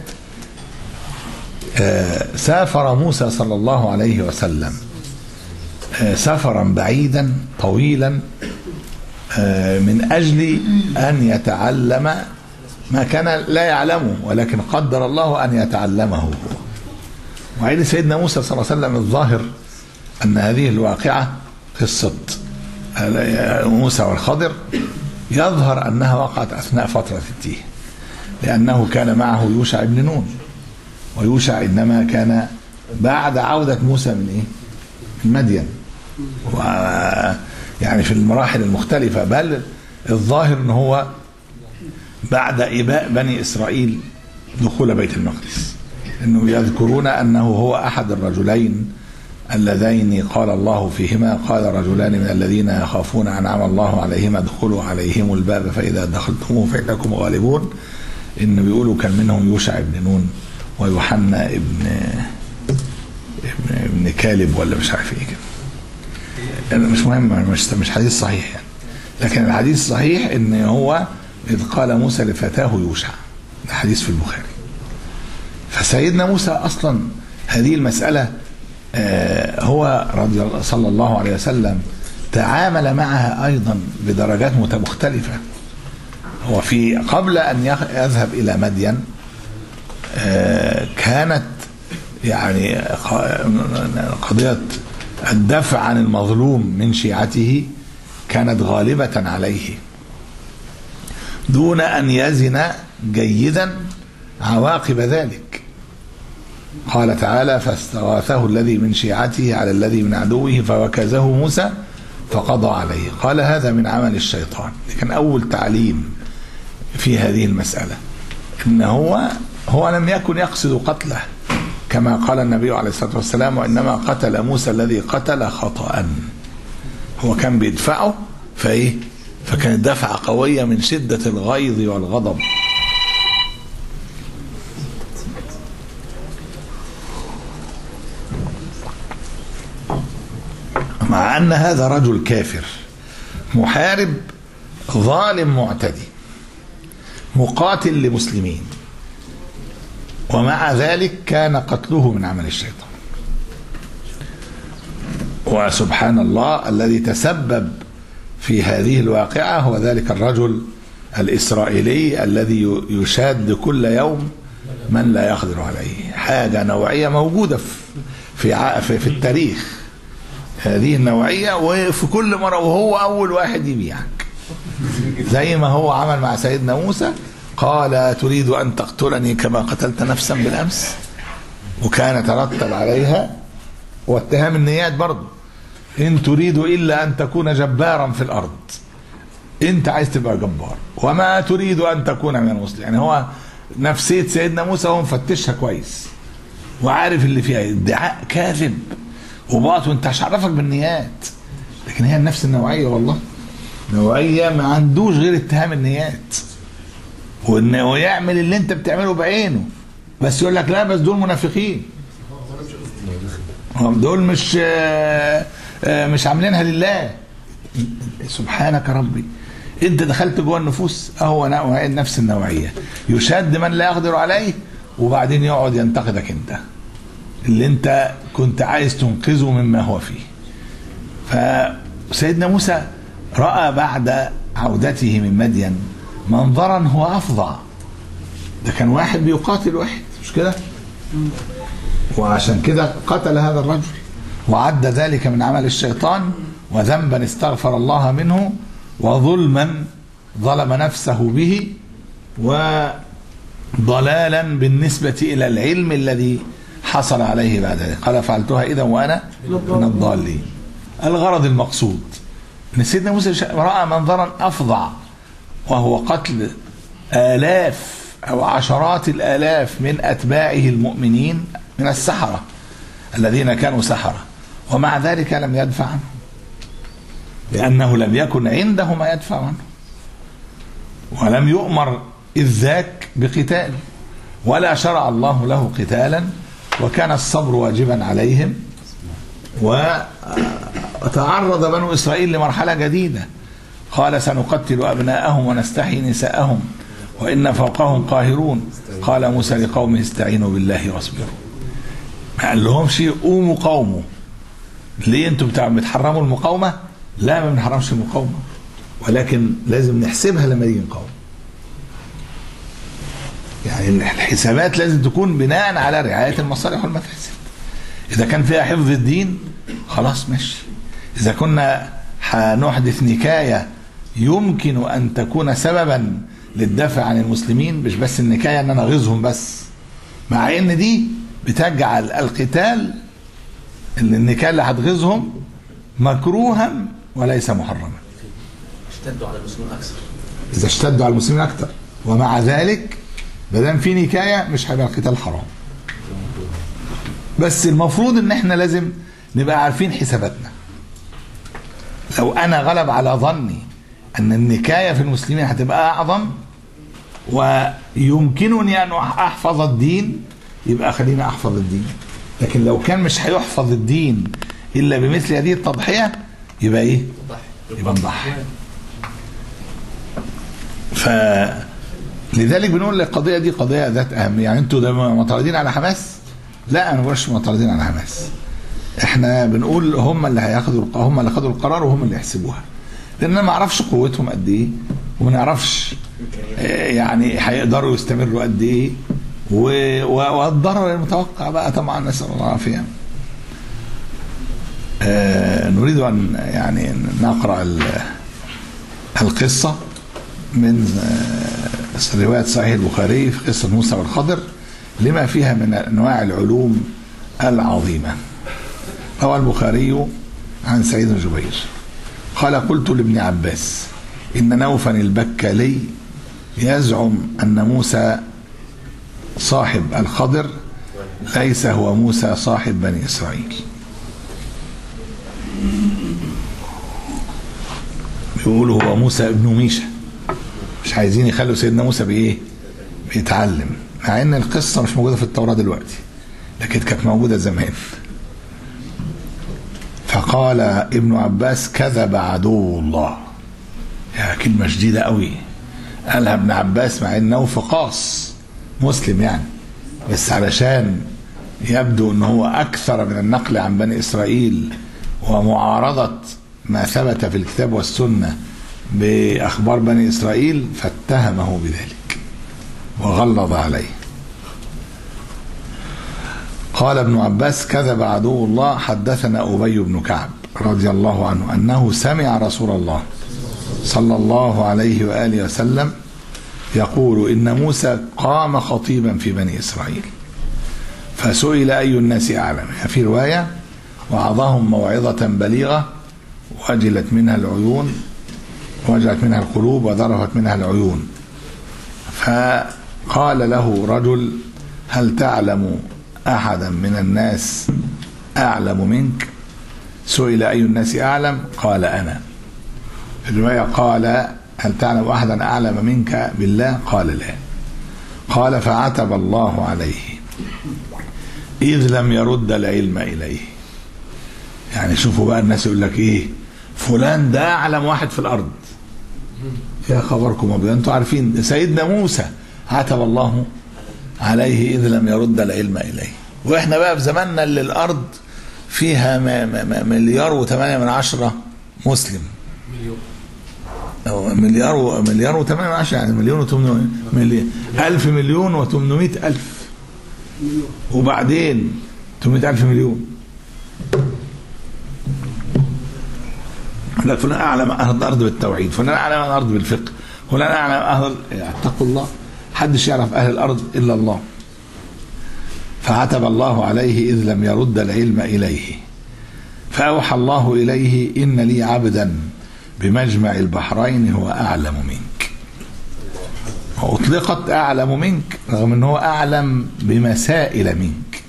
آه، سافر موسى صلى الله عليه وسلم آه، سفرا بعيدا طويلا آه، من أجل أن يتعلم ما كان لا يعلمه ولكن قدر الله أن يتعلمه هو وعين سيدنا موسى صلى الله عليه وسلم الظاهر أن هذه الواقعة قصة موسى والخضر يظهر أنها وقعت أثناء فترة التيه لأنه كان معه يوشع بن نون ويوشع إنما كان بعد عودة موسى من إيه؟ من مدين و يعني في المراحل المختلفة بل الظاهر أنه هو بعد إباء بني إسرائيل دخول بيت المقدس انه يذكرون انه هو احد الرجلين اللذين قال الله فيهما قال رجلان من الذين يخافون انعم الله عليهم ادخلوا عليهم الباب فاذا دخلتموه فانكم غالبون ان بيقولوا كان منهم يوشع بن نون ويوحنا ابن ابن, ابن كالب ولا مش عارف ايه كده مش مهم مش مش حديث صحيح يعني لكن الحديث صحيح ان هو اذ قال موسى لفتاه يوشع ده حديث في البخاري فسيدنا موسى اصلا هذه المساله آه، هو رضي الله صلى الله عليه وسلم تعامل معها ايضا بدرجات مت- مختلفه هو في قبل ان يخ- يذهب الى مدين آه، كانت يعني ق- قضيه الدفع عن المظلوم من شيعته كانت غالبه عليه دون ان يزن جيدا عواقب ذلك قال تعالى فاستغاثه الذي من شيعته على الذي من عدوه فوكزه موسى فقضى عليه قال هذا من عمل الشيطان كان أول تعليم في هذه المسألة إن هو هو لم يكن يقصد قتله كما قال النبي عليه الصلاة والسلام وإنما قتل موسى الذي قتل خطأ هو كان بيدفعه فإيه فكانت دفعة قوية من شدة الغيظ والغضب مع أن هذا رجل كافر محارب ظالم معتدي مقاتل لمسلمين ومع ذلك كان قتله من عمل الشيطان وسبحان الله الذي تسبب في هذه الواقعة هو ذلك الرجل الإسرائيلي الذي يشاد كل يوم من لا يقدر عليه حاجة نوعية موجودة في في ع- في, في التاريخ هذه النوعية وفي كل مرة وهو أول واحد يبيعك زي ما هو عمل مع سيدنا موسى قال تريد أن تقتلني كما قتلت نفسا بالأمس وكان ترتب عليها واتهام النيات برضه إن تريد إلا أن تكون جبارا في الأرض أنت عايز تبقى جبار وما تريد أن تكون من المسلمين يعني هو نفسية سيدنا موسى هو مفتشها كويس وعارف اللي فيها ادعاء كاذب وباطل وانت مش عرفك بالنيات لكن هي نفس النوعيه والله نوعيه ما عندوش غير اتهام النيات وان ويعمل اللي انت بتعمله بعينه بس يقول لك لا بس دول منافقين هم دول مش آه، آه، مش عاملينها لله سبحانك ربي انت دخلت جوه النفوس اهو نوع- نفس النوعيه يشد من لا يقدر عليه وبعدين يقعد ينتقدك انت اللي انت كنت عايز تنقذه مما هو فيه فسيدنا موسى راى بعد عودته من مدين منظرا هو افظع ده كان واحد بيقاتل واحد مش كده وعشان كده قتل هذا الرجل وعد ذلك من عمل الشيطان وذنبا استغفر الله منه وظلما ظلم نفسه به وضلالا بالنسبة إلى العلم الذي حصل عليه بعد ذلك قال فعلتها إذا وأنا من الضالين الغرض المقصود أن سيدنا موسى شا- رأى منظرا أفظع وهو قتل آلاف أو عشرات الآلاف من أتباعه المؤمنين من السحرة الذين كانوا سحرة ومع ذلك لم يدفع عنه لأنه لم يكن عنده ما يدفع عنه ولم يؤمر إذ ذاك بقتال ولا شرع الله له قتالا وكان الصبر واجبا عليهم و تعرض بنو إسرائيل لمرحلة جديدة قال سنقتل أبناءهم ونستحيي نساءهم وإن فوقهم قاهرون قال موسى لقومه استعينوا بالله واصبروا ما قال لهمش قوموا قوموا ليه انتوا بتاع بتحرموا المقاومة لا ما بنحرمش المقاومة ولكن لازم نحسبها لما يجي نقاوم يعني الحسابات لازم تكون بناء على رعاية المصالح والمفاسد إذا كان فيها حفظ الدين خلاص ماشي إذا كنا هنحدث نكاية يمكن أن تكون سببا للدفع عن المسلمين مش بس النكاية أن أنا أغيظهم بس مع أن دي بتجعل القتال اللي النكاية اللي هتغيظهم مكروها وليس محرما اشتدوا على المسلمين اكثر إذا اشتدوا على المسلمين أكتر ومع ذلك ما دام في نكاية مش هيبقى القتال حرام بس المفروض ان احنا لازم نبقى عارفين حساباتنا لو انا غلب على ظني ان النكاية في المسلمين هتبقى اعظم ويمكنني ان احفظ الدين يبقى خليني احفظ الدين لكن لو كان مش هيحفظ الدين الا بمثل هذه التضحية يبقى ايه يبقى نضحي ف لذلك بنقول القضية دي قضية ذات أهمية يعني أنتوا ده معترضين على حماس لا أنا مش معترضين على حماس احنا بنقول هم اللي هياخدوا الق- هم اللي خدوا القرار وهم اللي يحسبوها لان انا ما اعرفش قوتهم قد ايه وما نعرفش آه، يعني هيقدروا يستمروا قد ايه و- و- والضرر المتوقع بقى طبعا نسال الله العافيه آه، نريد ان يعني نقرا ال- القصه من آه، روايه صحيح البخاري في قصه موسى والخضر لما فيها من انواع العلوم العظيمه روى البخاري عن سعيد بن جبير قال قلت لابن عباس إن نوفا البكالي يزعم أن موسى صاحب الخضر ليس هو موسى صاحب بني إسرائيل بيقولوا هو موسى ابن ميشا مش عايزين يخلوا سيدنا موسى بإيه بيتعلم مع ان القصة مش موجودة في التوراة دلوقتي لكن كانت موجودة زمان فقال ابن عباس كذب عدو الله يا كلمة شديدة قوي قالها ابن عباس مع انه فقاص مسلم يعني بس علشان يبدو ان هو اكثر من النقل عن بني اسرائيل ومعارضة ما ثبت في الكتاب والسنة باخبار بني اسرائيل فاتهمه بذلك وغلظ عليه قال ابن عباس كذب عدو الله حدثنا أبي بن كعب رضي الله عنه أنه سمع رسول الله صلى الله عليه وآله وسلم يقول إن موسى قام خطيبا في بني إسرائيل فسئل أي الناس أعلم في رواية وعظهم موعظة بليغة وجلت منها العيون وجلت منها القلوب وذرفت منها العيون فقال له رجل هل تعلم احدا من الناس اعلم منك سئل اي الناس اعلم قال انا في الروايه قال هل تعلم احدا اعلم منك بالله قال لا قال فعتب الله عليه اذ لم يرد العلم اليه يعني شوفوا بقى الناس يقول لك ايه فلان ده اعلم واحد في الارض يا خبركم ابيض انتوا عارفين سيدنا موسى عتب الله عليه إذ لم يرد العلم إليه وإحنا بقى في زماننا اللي الأرض فيها ما ما ما مليار وثمانية من عشرة مسلم أو مليار و مليار وثمانية من عشرة يعني مليون وثمانمائة مليون ألف مليون وثمانمائة ألف وبعدين ثمانمائة ألف مليون لك فلان أعلم أهل الأرض بالتوحيد فلان أعلم أهل الأرض بالفقه فلان أعلم أهل اتقوا الله حدش يعرف أهل الأرض إلا الله فعتب الله عليه إذ لم يرد العلم إليه فأوحى الله إليه إن لي عبدا بمجمع البحرين هو أعلم منك وأطلقت أعلم منك رغم أنه أعلم بمسائل منك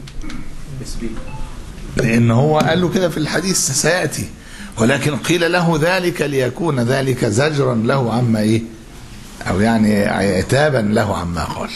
لأن هو قال له كده في الحديث سيأتي ولكن قيل له ذلك ليكون ذلك زجرا له عما إيه أو يعني عتابا له عما قال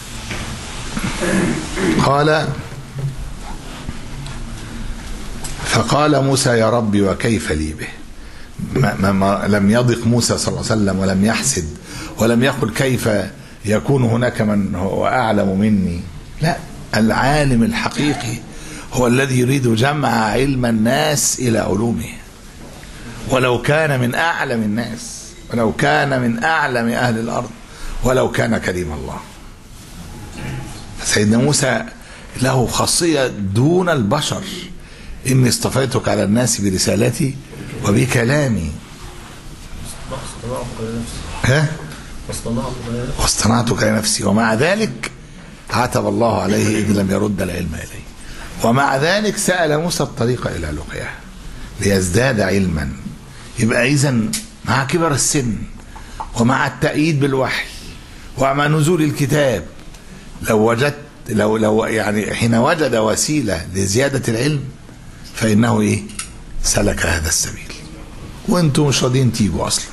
قال فقال موسى يا ربي وكيف لي به ما ما ما لم يضق موسى صلى الله عليه وسلم ولم يحسد ولم يقل كيف يكون هناك من هو أعلم مني لا العالم الحقيقي هو الذي يريد جمع علم الناس إلى علومه ولو كان من أعلم الناس ولو كان من أعلم أهل الأرض ولو كان كريم الله سيدنا موسى له خاصية دون البشر إني اصطفيتك على الناس برسالتي وبكلامي واصطنعتك لنفسي ها واصطنعتك لنفسي واصطنعتك لنفسي ومع ذلك عتب الله عليه إذ لم يرد العلم إليه ومع ذلك سأل موسى الطريق إلى لقياه ليزداد علما يبقى إذا مع كبر السن ومع التأييد بالوحي ومع نزول الكتاب لو وجدت لو لو يعني حين وجد وسيلة لزيادة العلم فإنه إيه سلك هذا السبيل وانتم مش راضيين تيجوا أصلا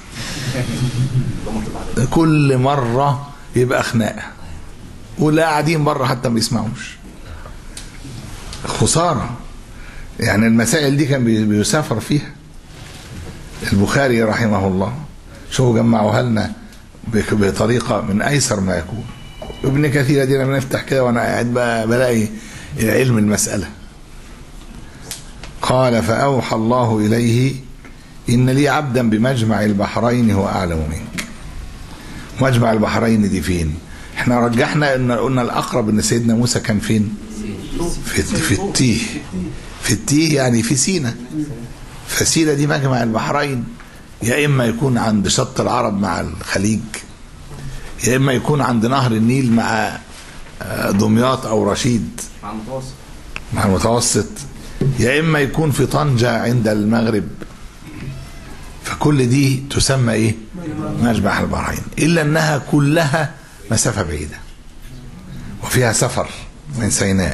كل مرة يبقى خناقة ولا قاعدين بره حتى ما بيسمعوش خسارة يعني المسائل دي كان بي- بيسافر فيها البخاري رحمه الله شوفوا جمعوها لنا بك- بطريقة من أيسر ما يكون ابن كثير دي لما نفتح كده وأنا قاعد بقى بلاقي علم المسألة قال فأوحى الله إليه إن لي عبدا بمجمع البحرين هو أعلم منك مجمع البحرين دي فين احنا رجحنا ان قلنا الاقرب ان سيدنا موسى كان فين في في التيه في التيه يعني في سينا فسينا دي مجمع البحرين يا اما يكون عند شط العرب مع الخليج يا اما يكون عند نهر النيل مع آه، دمياط او رشيد مع المتوسط مع المتوسط يا اما يكون في طنجة عند المغرب فكل دي تسمى ايه مجمع البحرين الا انها كلها مسافة بعيدة وفيها سفر من سيناء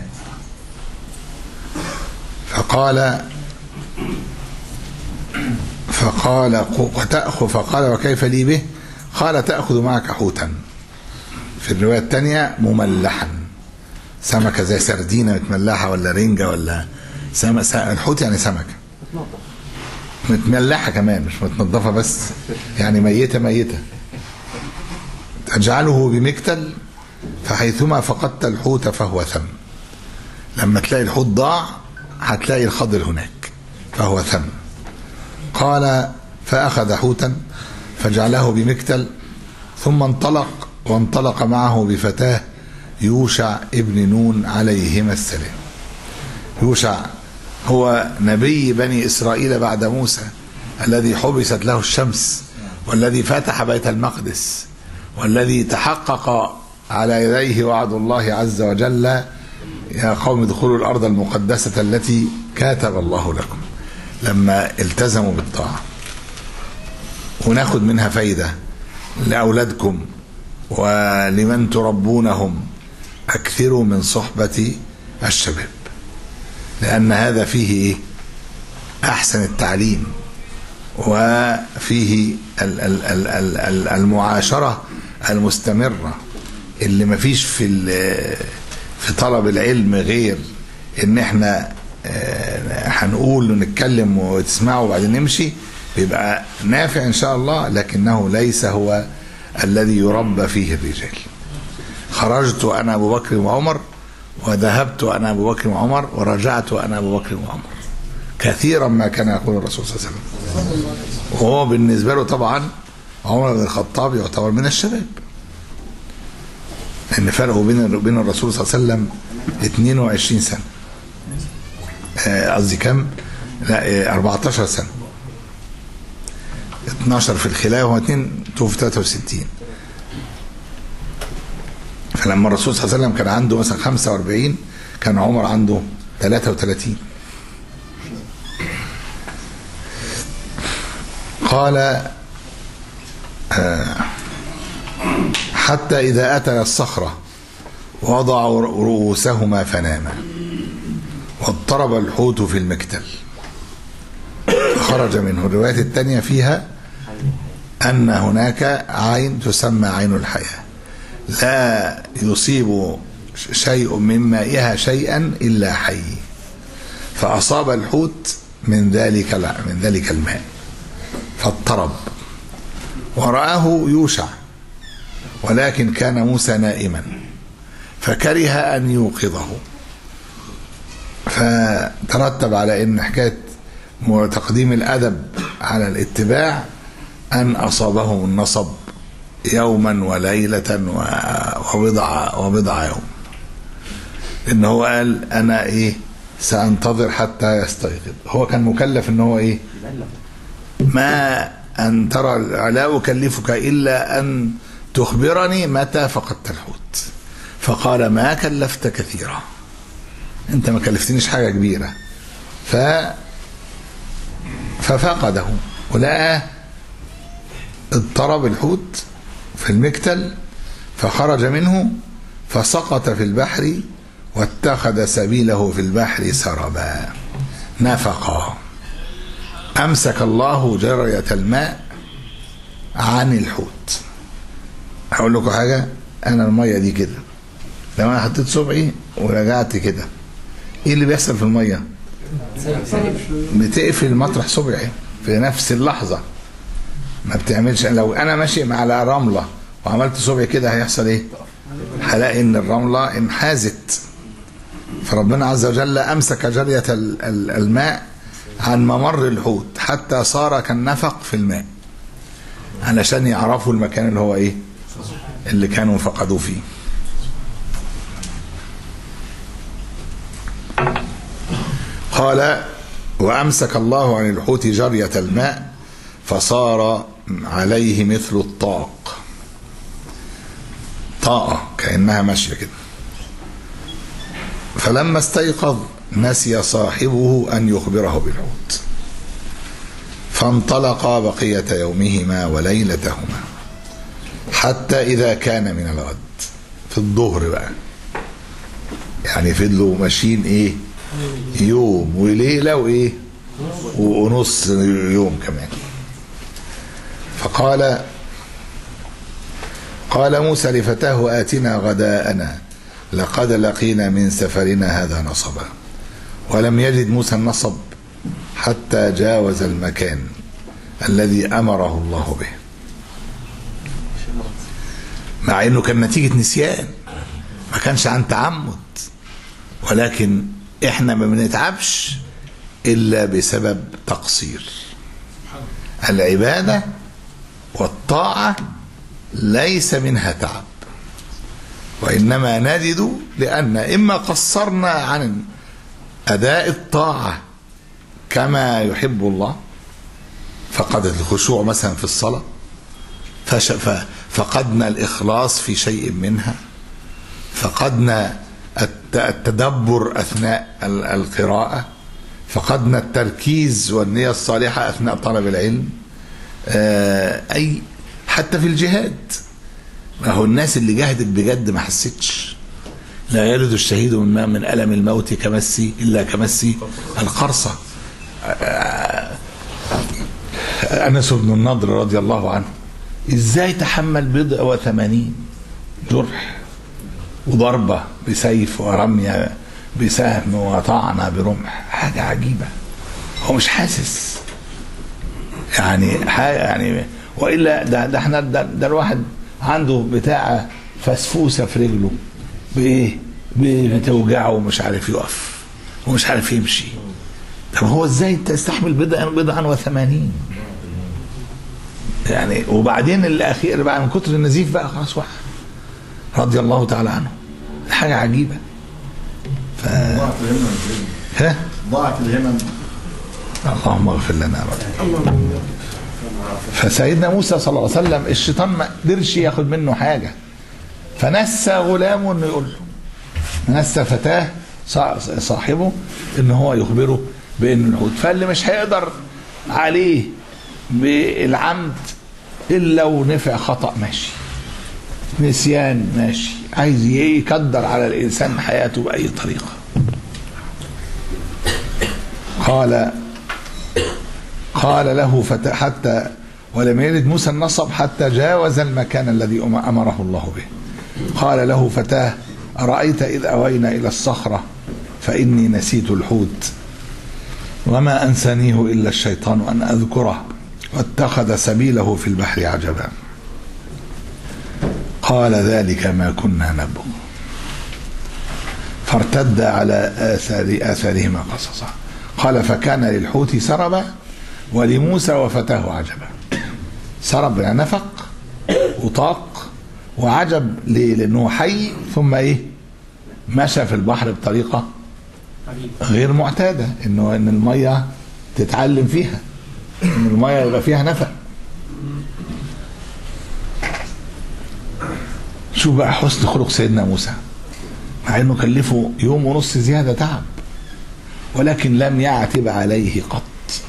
فقال فقال وتأخذ فقال وكيف لي به قال تأخذ معك حوتا في الرواية الثانية مملحا سمكة زي سردينة متملحة ولا رنجة ولا سم... س... الحوت يعني سمكة متملحة كمان مش متنضفة بس يعني ميتة ميتة تجعله بمكتل فحيثما فقدت الحوت فهو ثم لما تلاقي الحوت ضاع هتلاقي الخضر هناك فهو ثم قال فأخذ حوتا فجعله بمكتل ثم انطلق وانطلق معه بفتاه يوشع ابن نون عليهما السلام يوشع هو نبي بني إسرائيل بعد موسى الذي حبست له الشمس والذي فتح بيت المقدس والذي تحقق على يديه وعد الله عز وجل يا قوم ادخلوا الأرض المقدسة التي كاتب الله لكم لما التزموا بالطاعة وناخد منها فايدة لأولادكم ولمن تربونهم أكثروا من صحبة الشباب لأن هذا فيه إيه؟ أحسن التعليم وفيه ال- ال- ال- ال- ال- المعاشرة المستمرة اللي مفيش في ال- في طلب العلم غير ان احنا آه، هنقول ونتكلم وتسمعوا وبعدين نمشي بيبقى نافع ان شاء الله لكنه ليس هو الذي يربى فيه الرجال خرجت انا ابو بكر وعمر وذهبت انا ابو بكر وعمر ورجعت انا ابو بكر وعمر كثيرا ما كان يقول الرسول صلى الله عليه وسلم وهو بالنسبه له طبعا عمر بن الخطاب يعتبر من الشباب لان فرقه بين بين الرسول صلى الله عليه وسلم 22 سنه آه، قصدي كم؟ لا آه، 14 سنه 12 في الخلافه واثنين توفي 63 فلما الرسول صلى الله عليه وسلم كان عنده مثلا 45 كان عمر عنده 33 قال آه، حتى إذا أتى الصخرة وضعوا رؤوسهما فناما واضطرب الحوت في المكتل خرج منه الرواية الثانية فيها أن هناك عين تسمى عين الحياة لا يصيب شيء من مائها شيئا إلا حي فأصاب الحوت من ذلك من ذلك الماء فاضطرب ورآه يوشع ولكن كان موسى نائما فكره أن يوقظه فترتب على ان حكايه تقديم الادب على الاتباع ان اصابهم النصب يوما وليله و- وبضع وبضع يوم ان هو قال انا ايه سانتظر حتى يستيقظ هو كان مكلف ان هو ايه ما ان ترى لا اكلفك الا ان تخبرني متى فقدت الحوت فقال ما كلفت كثيرا انت ما كلفتنيش حاجه كبيره ف ففقده ولقى اضطرب الحوت في المكتل فخرج منه فسقط في البحر واتخذ سبيله في البحر سربا نفقا امسك الله جريه الماء عن الحوت هقول لكم حاجه انا الميه دي كده لو انا حطيت صبعي ورجعت كده ايه اللي بيحصل في الميه بتقفل مطرح صبعي في نفس اللحظه ما بتعملش لو انا ماشي على رمله وعملت صبعي كده هيحصل ايه هلاقي ان الرمله انحازت فربنا عز وجل امسك جريه ال- ال- الماء عن ممر الحوت حتى صار كالنفق في الماء علشان يعرفوا المكان اللي هو ايه اللي كانوا فقدوا فيه قال وأمسك الله عن الحوت جرية الماء فصار عليه مثل الطاق طاقة كأنها ماشية كده فلما استيقظ نسي صاحبه أن يخبره بالحوت فانطلقا بقية يومهما وليلتهما حتى إذا كان من الغد في الظهر بقى يعني فضلوا ماشيين ايه يوم وليله وايه ونص يوم كمان فقال قال موسى لفتاه آتنا غداءنا لقد لقينا من سفرنا هذا نصبا ولم يجد موسى النصب حتى جاوز المكان الذي أمره الله به مع انه كان نتيجة نسيان ما كانش عن تعمد ولكن احنا ما بنتعبش الا بسبب تقصير العباده والطاعه ليس منها تعب وانما نجد لان اما قصرنا عن اداء الطاعه كما يحب الله فقدت الخشوع مثلا في الصلاه فش- ف- فقدنا الاخلاص في شيء منها فقدنا الت- التدبر اثناء ال- القراءه فقدنا التركيز والنيه الصالحه اثناء طلب العلم آه، اي حتى في الجهاد ما هو الناس اللي جاهدت بجد ما حسيتش لا يلد الشهيد من ما من الم الموت كمسي الا كمسي القرصه آه، انس بن النضر رضي الله عنه ازاي تحمل بضع وثمانين جرح وضربة بسيف ورمية بسهم وطعنة برمح حاجة عجيبة هو مش حاسس يعني حاجة يعني وإلا ده, ده احنا ده, ده الواحد عنده بتاع فسفوسة في رجله بإيه؟ ب- بتوجعه ومش عارف يقف ومش عارف يمشي طب هو ازاي تستحمل بضعا بضعا وثمانين يعني وبعدين الاخير بقى من كتر النزيف بقى خلاص واحد رضي الله تعالى عنه حاجه عجيبه ف... ضاعت الهمم ها ضاعت الهمم اللهم اغفر لنا يا رب فسيدنا موسى صلى الله عليه وسلم الشيطان ما قدرش ياخد منه حاجه فنسى غلامه انه يقول له نسى فتاه صا- صاحبه ان هو يخبره بانه الحوت فاللي مش هيقدر عليه بالعمد الا لو نفع خطا ماشي نسيان ماشي عايز يقدر على الانسان حياته باي طريقه قال قال له فت حتى ولم يلد موسى النصب حتى جاوز المكان الذي أم- امره الله به قال له فتاه ارايت اذ اوينا الى الصخره فاني نسيت الحوت وما أنسانيه إلا الشيطان أن أذكره واتخذ سبيله في البحر عجبا قال ذلك ما كنا نبغ فارتد على آثار آثارهما قصصا قال فكان للحوت سربا ولموسى وفتاه عجبا سرب يعني نفق وطاق وعجب ليه؟ لأنه حي ثم إيه مشى في البحر بطريقة غير معتادة إنه إن المية تتعلم فيها إن المية يبقى فيها نفق شوف بقى حسن خلق سيدنا موسى مع انه كلفه يوم ونص زياده تعب ولكن لم يعتب عليه قط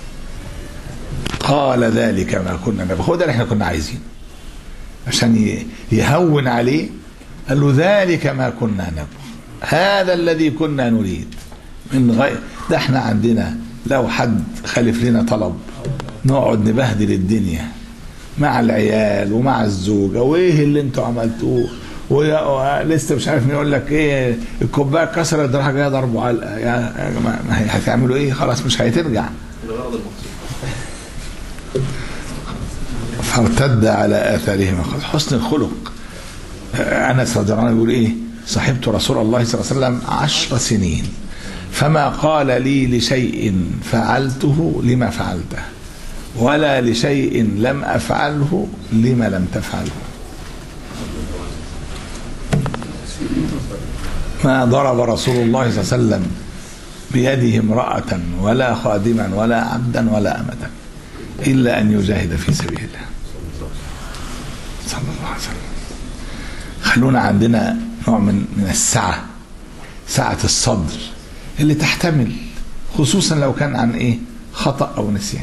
قال ذلك ما كنا نبغي هو ده اللي احنا كنا عايزينه عشان ي- يهون عليه قال له ذلك ما كنا نبغي هذا الذي كنا نريد من غير ده احنا عندنا لو حد خالف لنا طلب نقعد نبهدل الدنيا مع العيال ومع الزوجة وايه اللي انتوا عملتوه ويا- ولسه مش عارف مين يقول لك ايه الكوبايه اتكسرت راح جاي ضربه علقه يا يا جماعه ما هي- هتعملوا ايه خلاص مش هترجع الغرض المقصود فارتد على اثارهما قال حسن الخلق آه، انس رضي الله عنه يقول ايه صحبت رسول الله صلى الله عليه وسلم عشر سنين فما قال لي لشيء فعلته لما فعلته ولا لشيء لم افعله لما لم تفعله ما ضرب رسول الله صلى الله عليه وسلم بيده امرأة ولا خادما ولا عبدا ولا أمة إلا أن يجاهد في سبيل الله صلى الله عليه وسلم خلونا عندنا نوع من من السعة سعة الصدر اللي تحتمل خصوصا لو كان عن ايه خطأ أو نسيان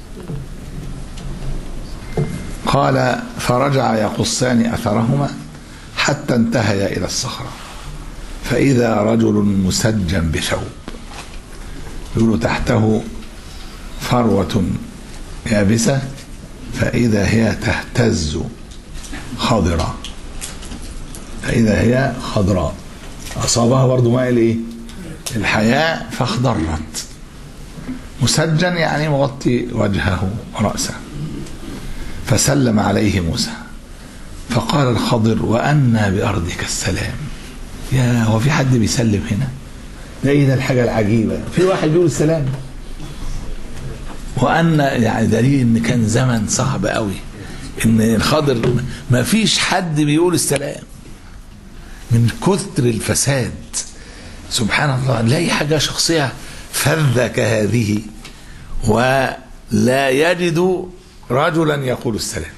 قال فرجع يقصان أثرهما حتى انتهيا إلى الصخرة فإذا رجل مسجى بثوب يقول تحته فروة يابسة فإذا هي تهتز خضراء فإذا هي خضراء أصابها برضو ماء الإيه؟ الحياة فاخضرت مسجن يعني مغطي وجهه ورأسه فسلم عليه موسى فقال الخضر وأنا بأرضك السلام يا هو في حد بيسلم هنا ده ايه ده الحاجة العجيبة في واحد بيقول السلام وأن يعني دليل إن كان زمن صعب قوي إن الخضر ما فيش حد بيقول السلام من كثر الفساد سبحان الله نلاقي حاجة شخصية فذة كهذه ولا يجد رجلا يقول السلام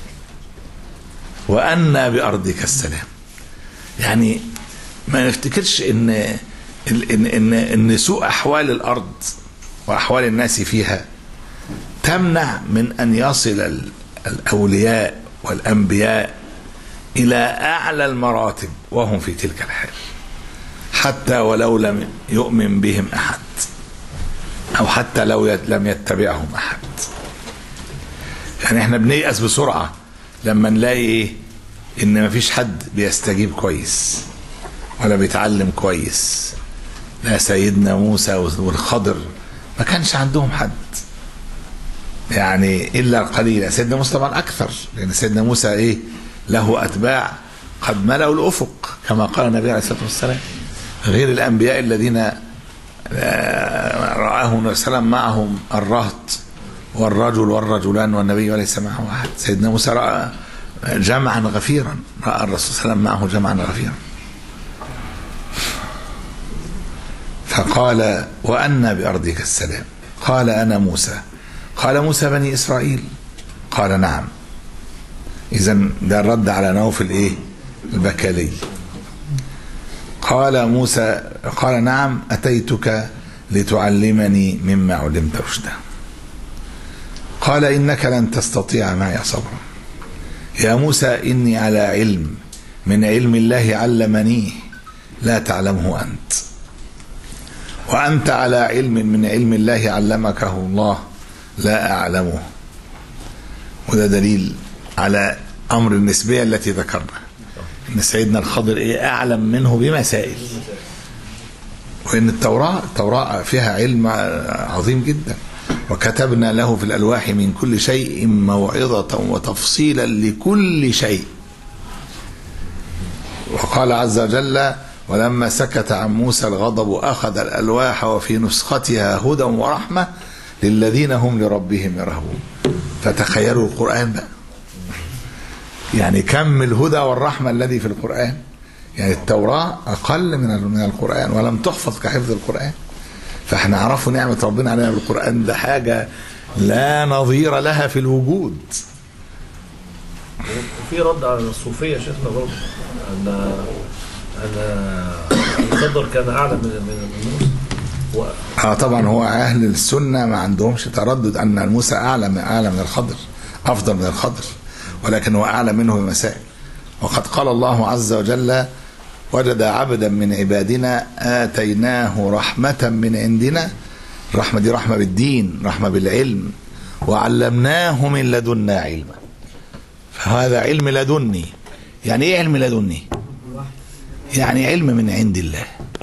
وأنا بأرضك السلام يعني ما نفتكرش ان ان ان ان سوء احوال الارض واحوال الناس فيها تمنع من ان يصل ال- الاولياء والانبياء الى اعلى المراتب وهم في تلك الحال حتى ولو لم يؤمن بهم احد او حتى لو يت- لم يتبعهم احد يعني احنا بنيأس بسرعه لما نلاقي ايه ان مفيش حد بيستجيب كويس ولا بيتعلم كويس لا سيدنا موسى والخضر ما كانش عندهم حد يعني الا القليل سيدنا موسى طبعا اكثر لان سيدنا موسى ايه له اتباع قد ملأوا الافق كما قال النبي عليه الصلاه والسلام غير الانبياء الذين آه، رآه النبي صلى الله عليه وسلم معهم الرهط والرجل والرجلان والنبي وليس معه احد سيدنا موسى راى جمعا غفيرا راى الرسول صلى الله عليه وسلم معه جمعا غفيرا فقال وأنا بأرضك السلام قال أنا موسى قال موسى بني إسرائيل قال نعم إذا ده الرد على نوف الإيه البكالي قال موسى قال نعم أتيتك لتعلمني مما علمت رشدا قال إنك لن تستطيع معي صبرا يا موسى إني على علم من علم الله علمنيه لا تعلمه أنت وأنت على علم من علم الله علمكه الله لا أعلمه وده دليل على أمر النسبية التي ذكرنا إن سيدنا الخضر إيه أعلم منه بمسائل وإن التوراة التوراة فيها علم عظيم جدا وكتبنا له في الألواح من كل شيء موعظة وتفصيلا لكل شيء وقال عز وجل ولما سكت عن موسى الغضب أخذ الألواح وفي نسختها هدى ورحمة للذين هم لربهم يرهبون فتخيلوا القرآن بقى يعني كم الهدى والرحمة الذي في القرآن يعني التوراة أقل من من القرآن ولم تحفظ كحفظ القرآن فاحنا عرفوا نعمة ربنا علينا بالقرآن ده حاجة لا نظير لها في الوجود وفي رد على الصوفيه يا شيخنا برضه ان ان الخضر كان اعلى من من من موسى و- اه طبعا هو اهل السنه ما عندهمش تردد ان موسى اعلى من اعلى من الخضر افضل من الخضر ولكن هو اعلى منه بمسائل وقد قال الله عز وجل وجد عبدا من عبادنا اتيناه رحمه من عندنا الرحمه دي رحمه بالدين رحمه بالعلم وعلمناه من لدنا علما فهذا علم لدني يعني ايه علم لدني يعني علم من عند الله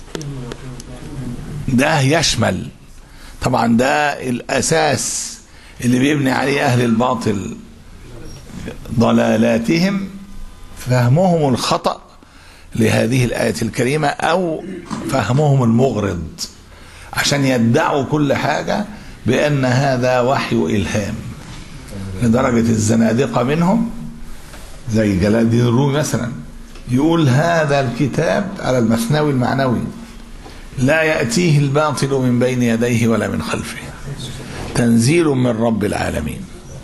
ده يشمل طبعا ده الاساس اللي بيبني عليه اهل الباطل ضلالاتهم فهمهم الخطا لهذه الايه الكريمه او فهمهم المغرض عشان يدعوا كل حاجه بان هذا وحي الهام لدرجه الزنادقه منهم زي جلال الدين الرومي مثلا يقول هذا الكتاب على المثنوي المعنوي لا يأتيه الباطل من بين يديه ولا من خلفه تنزيل من رب العالمين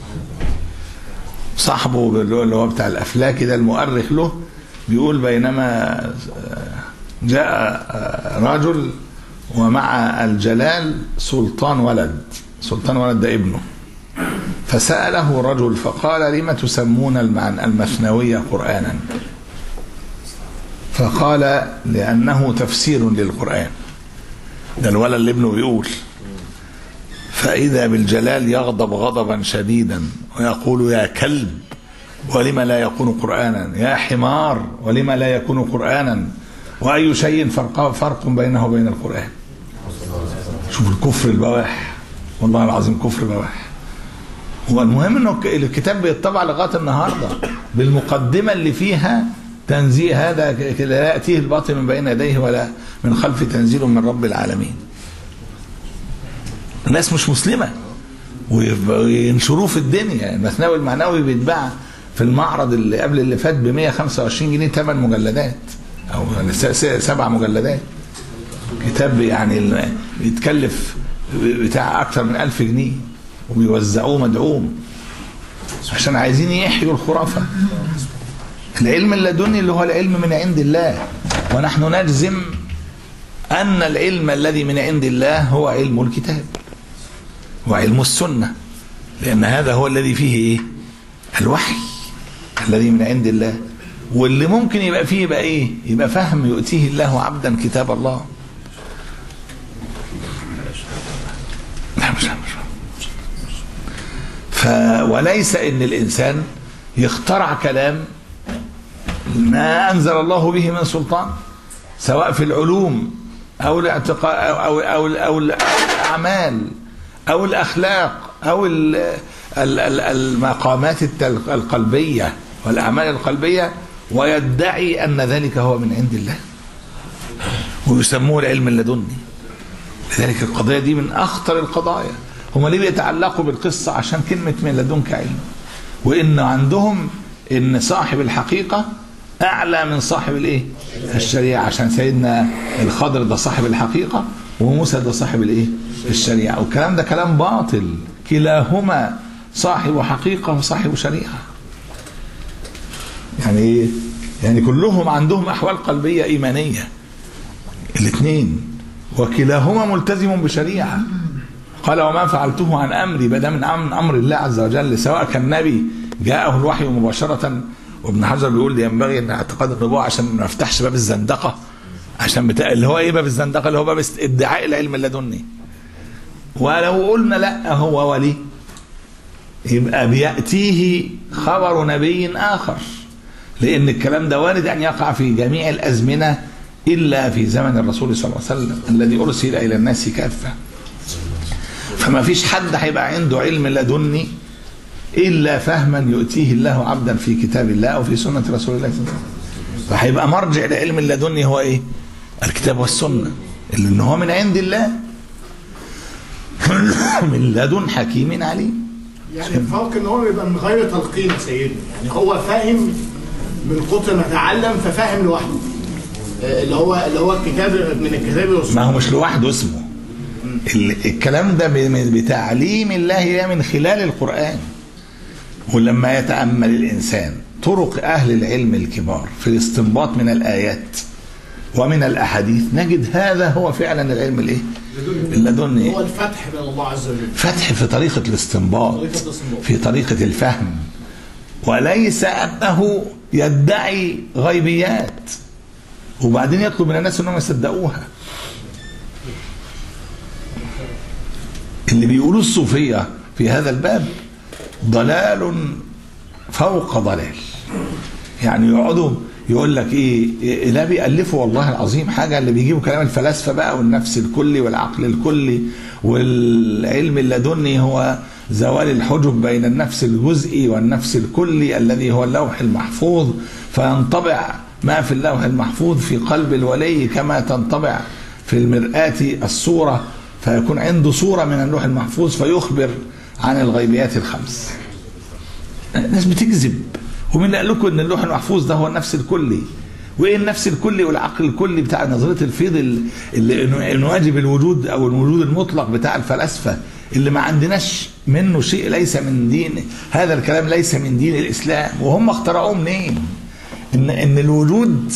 صاحبه اللي هو بتاع الأفلاك ده المؤرخ له بيقول بينما جاء رجل ومع الجلال سلطان ولد سلطان ولد ده ابنه فسأله رجل فقال لم تسمون المعنى المثنوية قرآنا فقال لأنه تفسير للقرآن ده الولد اللي ابنه بيقول فإذا بالجلال يغضب غضبا شديدا ويقول يا كلب ولم لا يكون قرآنا يا حمار ولم لا يكون قرآنا وأي شيء فرق, فرق بينه وبين القرآن شوف الكفر البواح والله العظيم كفر بواح والمهم انه الكتاب بيطبع لغايه النهارده بالمقدمه اللي فيها تنزيل هذا لا ياتيه الباطل من بين يديه ولا من خلفه تنزيل من رب العالمين. الناس مش مسلمه وينشروه في الدنيا المثنوي المعنوي بيتباع في المعرض اللي قبل اللي فات ب 125 جنيه ثمان مجلدات او سبع مجلدات كتاب يعني بيتكلف بتاع اكثر من 1000 جنيه وبيوزعوه مدعوم عشان عايزين يحيوا الخرافه العلم اللدني اللي هو العلم من عند الله ونحن نجزم ان العلم الذي من عند الله هو علم الكتاب وعلم السنه لان هذا هو الذي فيه ايه الوحي الذي من عند الله واللي ممكن يبقى فيه يبقى ايه يبقى فهم يؤتيه الله عبدا كتاب الله لا مش مش ف وليس ان الانسان يخترع كلام ما انزل الله به من سلطان سواء في العلوم او الاعتقاد او او او, أو الاعمال او الاخلاق او ال ال ال المقامات القلبيه والاعمال القلبيه ويدعي ان ذلك هو من عند الله ويسموه العلم اللدني لذلك القضيه دي من اخطر القضايا هم ليه بيتعلقوا بالقصة عشان كلمة من لدنك علم وإن عندهم إن صاحب الحقيقة أعلى من صاحب الإيه الشريعة عشان سيدنا الخضر ده صاحب الحقيقة وموسى ده صاحب الإيه الشريعة والكلام ده كلام باطل كلاهما صاحب حقيقة وصاحب شريعة يعني يعني كلهم عندهم أحوال قلبية إيمانية الاثنين وكلاهما ملتزم بشريعه قال وما فعلته عن امري بدا من امر الله عز وجل سواء كان نبي جاءه الوحي مباشره وابن حجر بيقول لي ينبغي ان اعتقاد النبوه عشان ما نفتحش باب الزندقه عشان بتاع اللي هو ايه باب الزندقه اللي هو باب ادعاء العلم اللدني ولو قلنا لا هو ولي يبقى بياتيه خبر نبي اخر لان الكلام ده وارد ان يقع في جميع الازمنه إلا في زمن الرسول صلى الله عليه وسلم الذي أرسل إلى الناس كافة فما فيش حد هيبقى عنده علم لدني إلا فهما يؤتيه الله عبدا في كتاب الله أو في سنة رسول الله صلى الله عليه وسلم فهيبقى مرجع لعلم اللدني هو إيه الكتاب والسنة اللي إن هو من عند الله من لدن حكيم عليم يعني الفرق ان هو يبقى من غير تلقين يا سيدنا يعني هو فاهم من كتر ما تعلم ففاهم لوحده آه، اللي هو اللي هو الكتاب من الكتاب والسنه ما هو مش لوحده اسمه ال- الكلام ده ب- بتعليم الله من خلال القرآن ولما يتأمل الإنسان طرق أهل العلم الكبار في الاستنباط من الآيات ومن الأحاديث نجد هذا هو فعلا العلم الإيه؟ اللدني هو الفتح من الله عز وجل فتح في طريقة الاستنباط طريقة الاستنباط. في طريقة الفهم وليس أنه يدعي غيبيات وبعدين يطلب من الناس أنهم يصدقوها اللي بيقولوا الصوفية في هذا الباب ضلال فوق ضلال يعني يقعدوا يقول لك ايه إيه، لا بيألفوا والله العظيم حاجه اللي بيجيبوا كلام الفلاسفه بقى والنفس الكلي والعقل الكلي والعلم اللدني هو زوال الحجب بين النفس الجزئي والنفس الكلي الذي هو اللوح المحفوظ فينطبع ما في اللوح المحفوظ في قلب الولي كما تنطبع في المرآة الصورة فيكون عنده صورة من اللوح المحفوظ فيخبر عن الغيبيات الخمس الناس بتكذب ومين اللي قال لكم ان اللوح المحفوظ ده هو النفس الكلي وايه النفس الكلي والعقل الكلي بتاع نظريه الفيض ال- اللي إنه- إنه واجب الوجود او الوجود المطلق بتاع الفلاسفه اللي ما عندناش منه شيء ليس من دين هذا الكلام ليس من دين الاسلام وهم اخترعوه منين؟ ان ان الوجود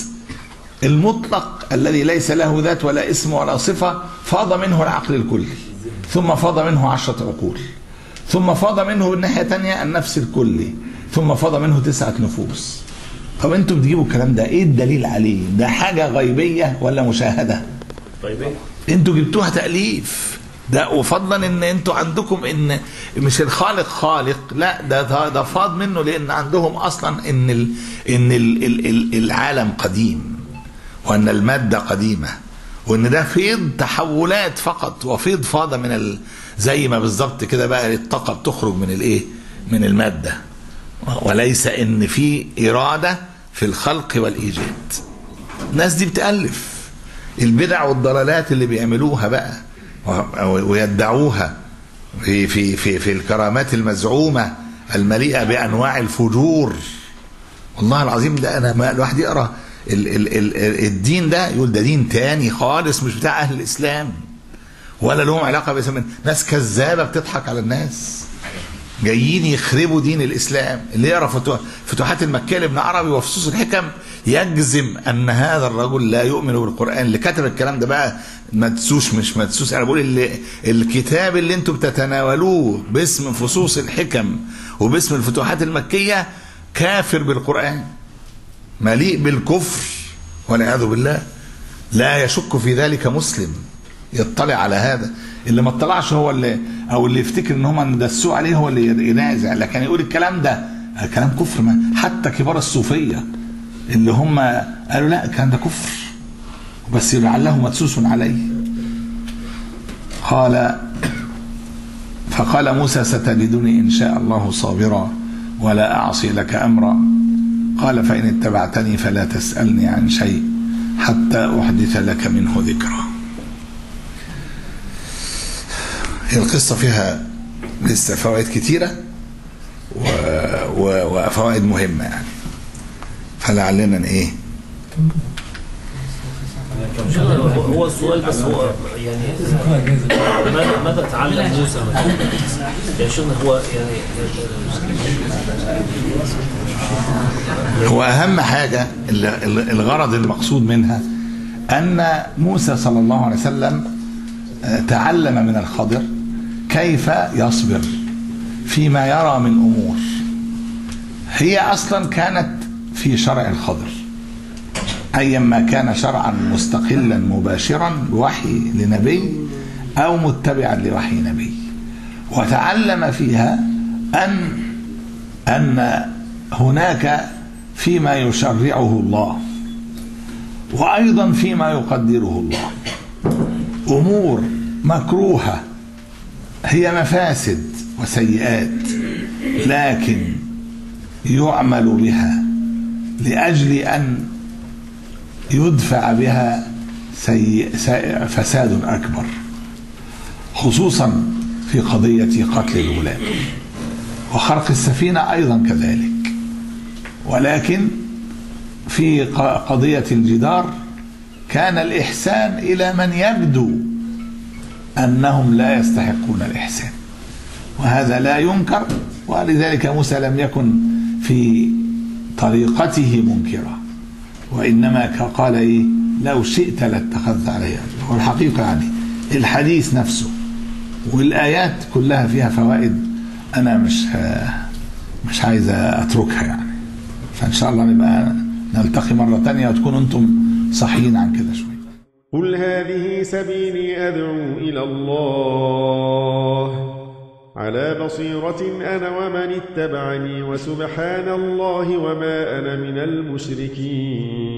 المطلق الذي ليس له ذات ولا اسم ولا صفه فاض منه العقل الكلي ثم فاض منه عشره عقول ثم فاض منه الناحيه الثانيه النفس الكلي ثم فاض منه تسعه نفوس طب انتوا بتجيبوا الكلام ده ايه الدليل عليه ده حاجه غيبيه ولا مشاهده طيب ايه؟ انتوا جبتوها تاليف ده وفضلا ان انتوا عندكم ان مش الخالق خالق لا ده ده, ده فاض منه لان عندهم اصلا ان ال ان ال ال ال العالم قديم وان الماده قديمه وان ده فيض تحولات فقط وفيض فاض من ال زي ما بالظبط كده بقى الطاقه بتخرج من الايه من الماده وليس ان في اراده في الخلق والايجاد الناس دي بتالف البدع والضلالات اللي بيعملوها بقى و- ويدعوها في في في في الكرامات المزعومه المليئه بانواع الفجور والله العظيم ده انا ما الواحد يقرا ال ال ال الدين ده يقول ده دين تاني خالص مش بتاع اهل الاسلام ولا لهم علاقه باسم ناس كذابه بتضحك على الناس جايين يخربوا دين الاسلام اللي يقرا فتوح فتوحات المكيه لابن عربي وفصوص الحكم يجزم ان هذا الرجل لا يؤمن بالقران اللي كتب الكلام ده بقى مدسوس مش مدسوس انا بقول اللي الكتاب اللي انتم بتتناولوه باسم فصوص الحكم وباسم الفتوحات المكيه كافر بالقران مليء بالكفر والعياذ بالله لا يشك في ذلك مسلم يطلع على هذا اللي ما اطلعش هو اللي او اللي يفتكر ان هم دسوه عليه هو اللي ينازع لكن يقول الكلام ده كلام كفر ما حتى كبار الصوفيه اللي هم قالوا لا الكلام ده كفر بس لعله مدسوس عليه قال فقال موسى ستجدني ان شاء الله صابرا ولا اعصي لك امرا قال فان اتبعتني فلا تسالني عن شيء حتى احدث لك منه ذكرا هي القصة فيها لسه فوائد كتيرة و... و... وفوائد مهمة يعني فلعلنا ايه هو هو السؤال بس هو يعني ماذا ماذا تعلم موسى مثلا؟ يا شيخنا هو يعني هو أهم حاجة ال- ال- الغرض المقصود منها أن موسى صلى الله عليه وسلم آه، تعلم من الخضر كيف يصبر فيما يرى من أمور هي أصلا كانت في شرع الخضر أيما كان شرعا مستقلا مباشرا بوحي لنبي أو متبعا لوحي نبي وتعلم فيها أن أن هناك فيما يشرعه الله وأيضا فيما يقدره الله أمور مكروهة هي مفاسد وسيئات لكن يعمل بها لأجل أن يدفع بها سيء سيء فساد أكبر خصوصا في قضية قتل الغلام وخرق السفينة أيضا كذلك ولكن في ق- قضية الجدار كان الإحسان إلى من يبدو أنهم لا يستحقون الإحسان وهذا لا ينكر ولذلك موسى لم يكن في طريقته منكرا وإنما ك- قال إيه لو شئت لاتخذت علي أجرا والحقيقة يعني الحديث نفسه والآيات كلها فيها فوائد أنا مش مش عايز أتركها يعني فإن شاء الله نبقى نلتقي مرة تانية وتكونوا أنتم صحيين عن كده شوية قل هذه سبيلي أدعو إلى الله على بصيرة أنا ومن اتبعني وسبحان الله وما أنا من المشركين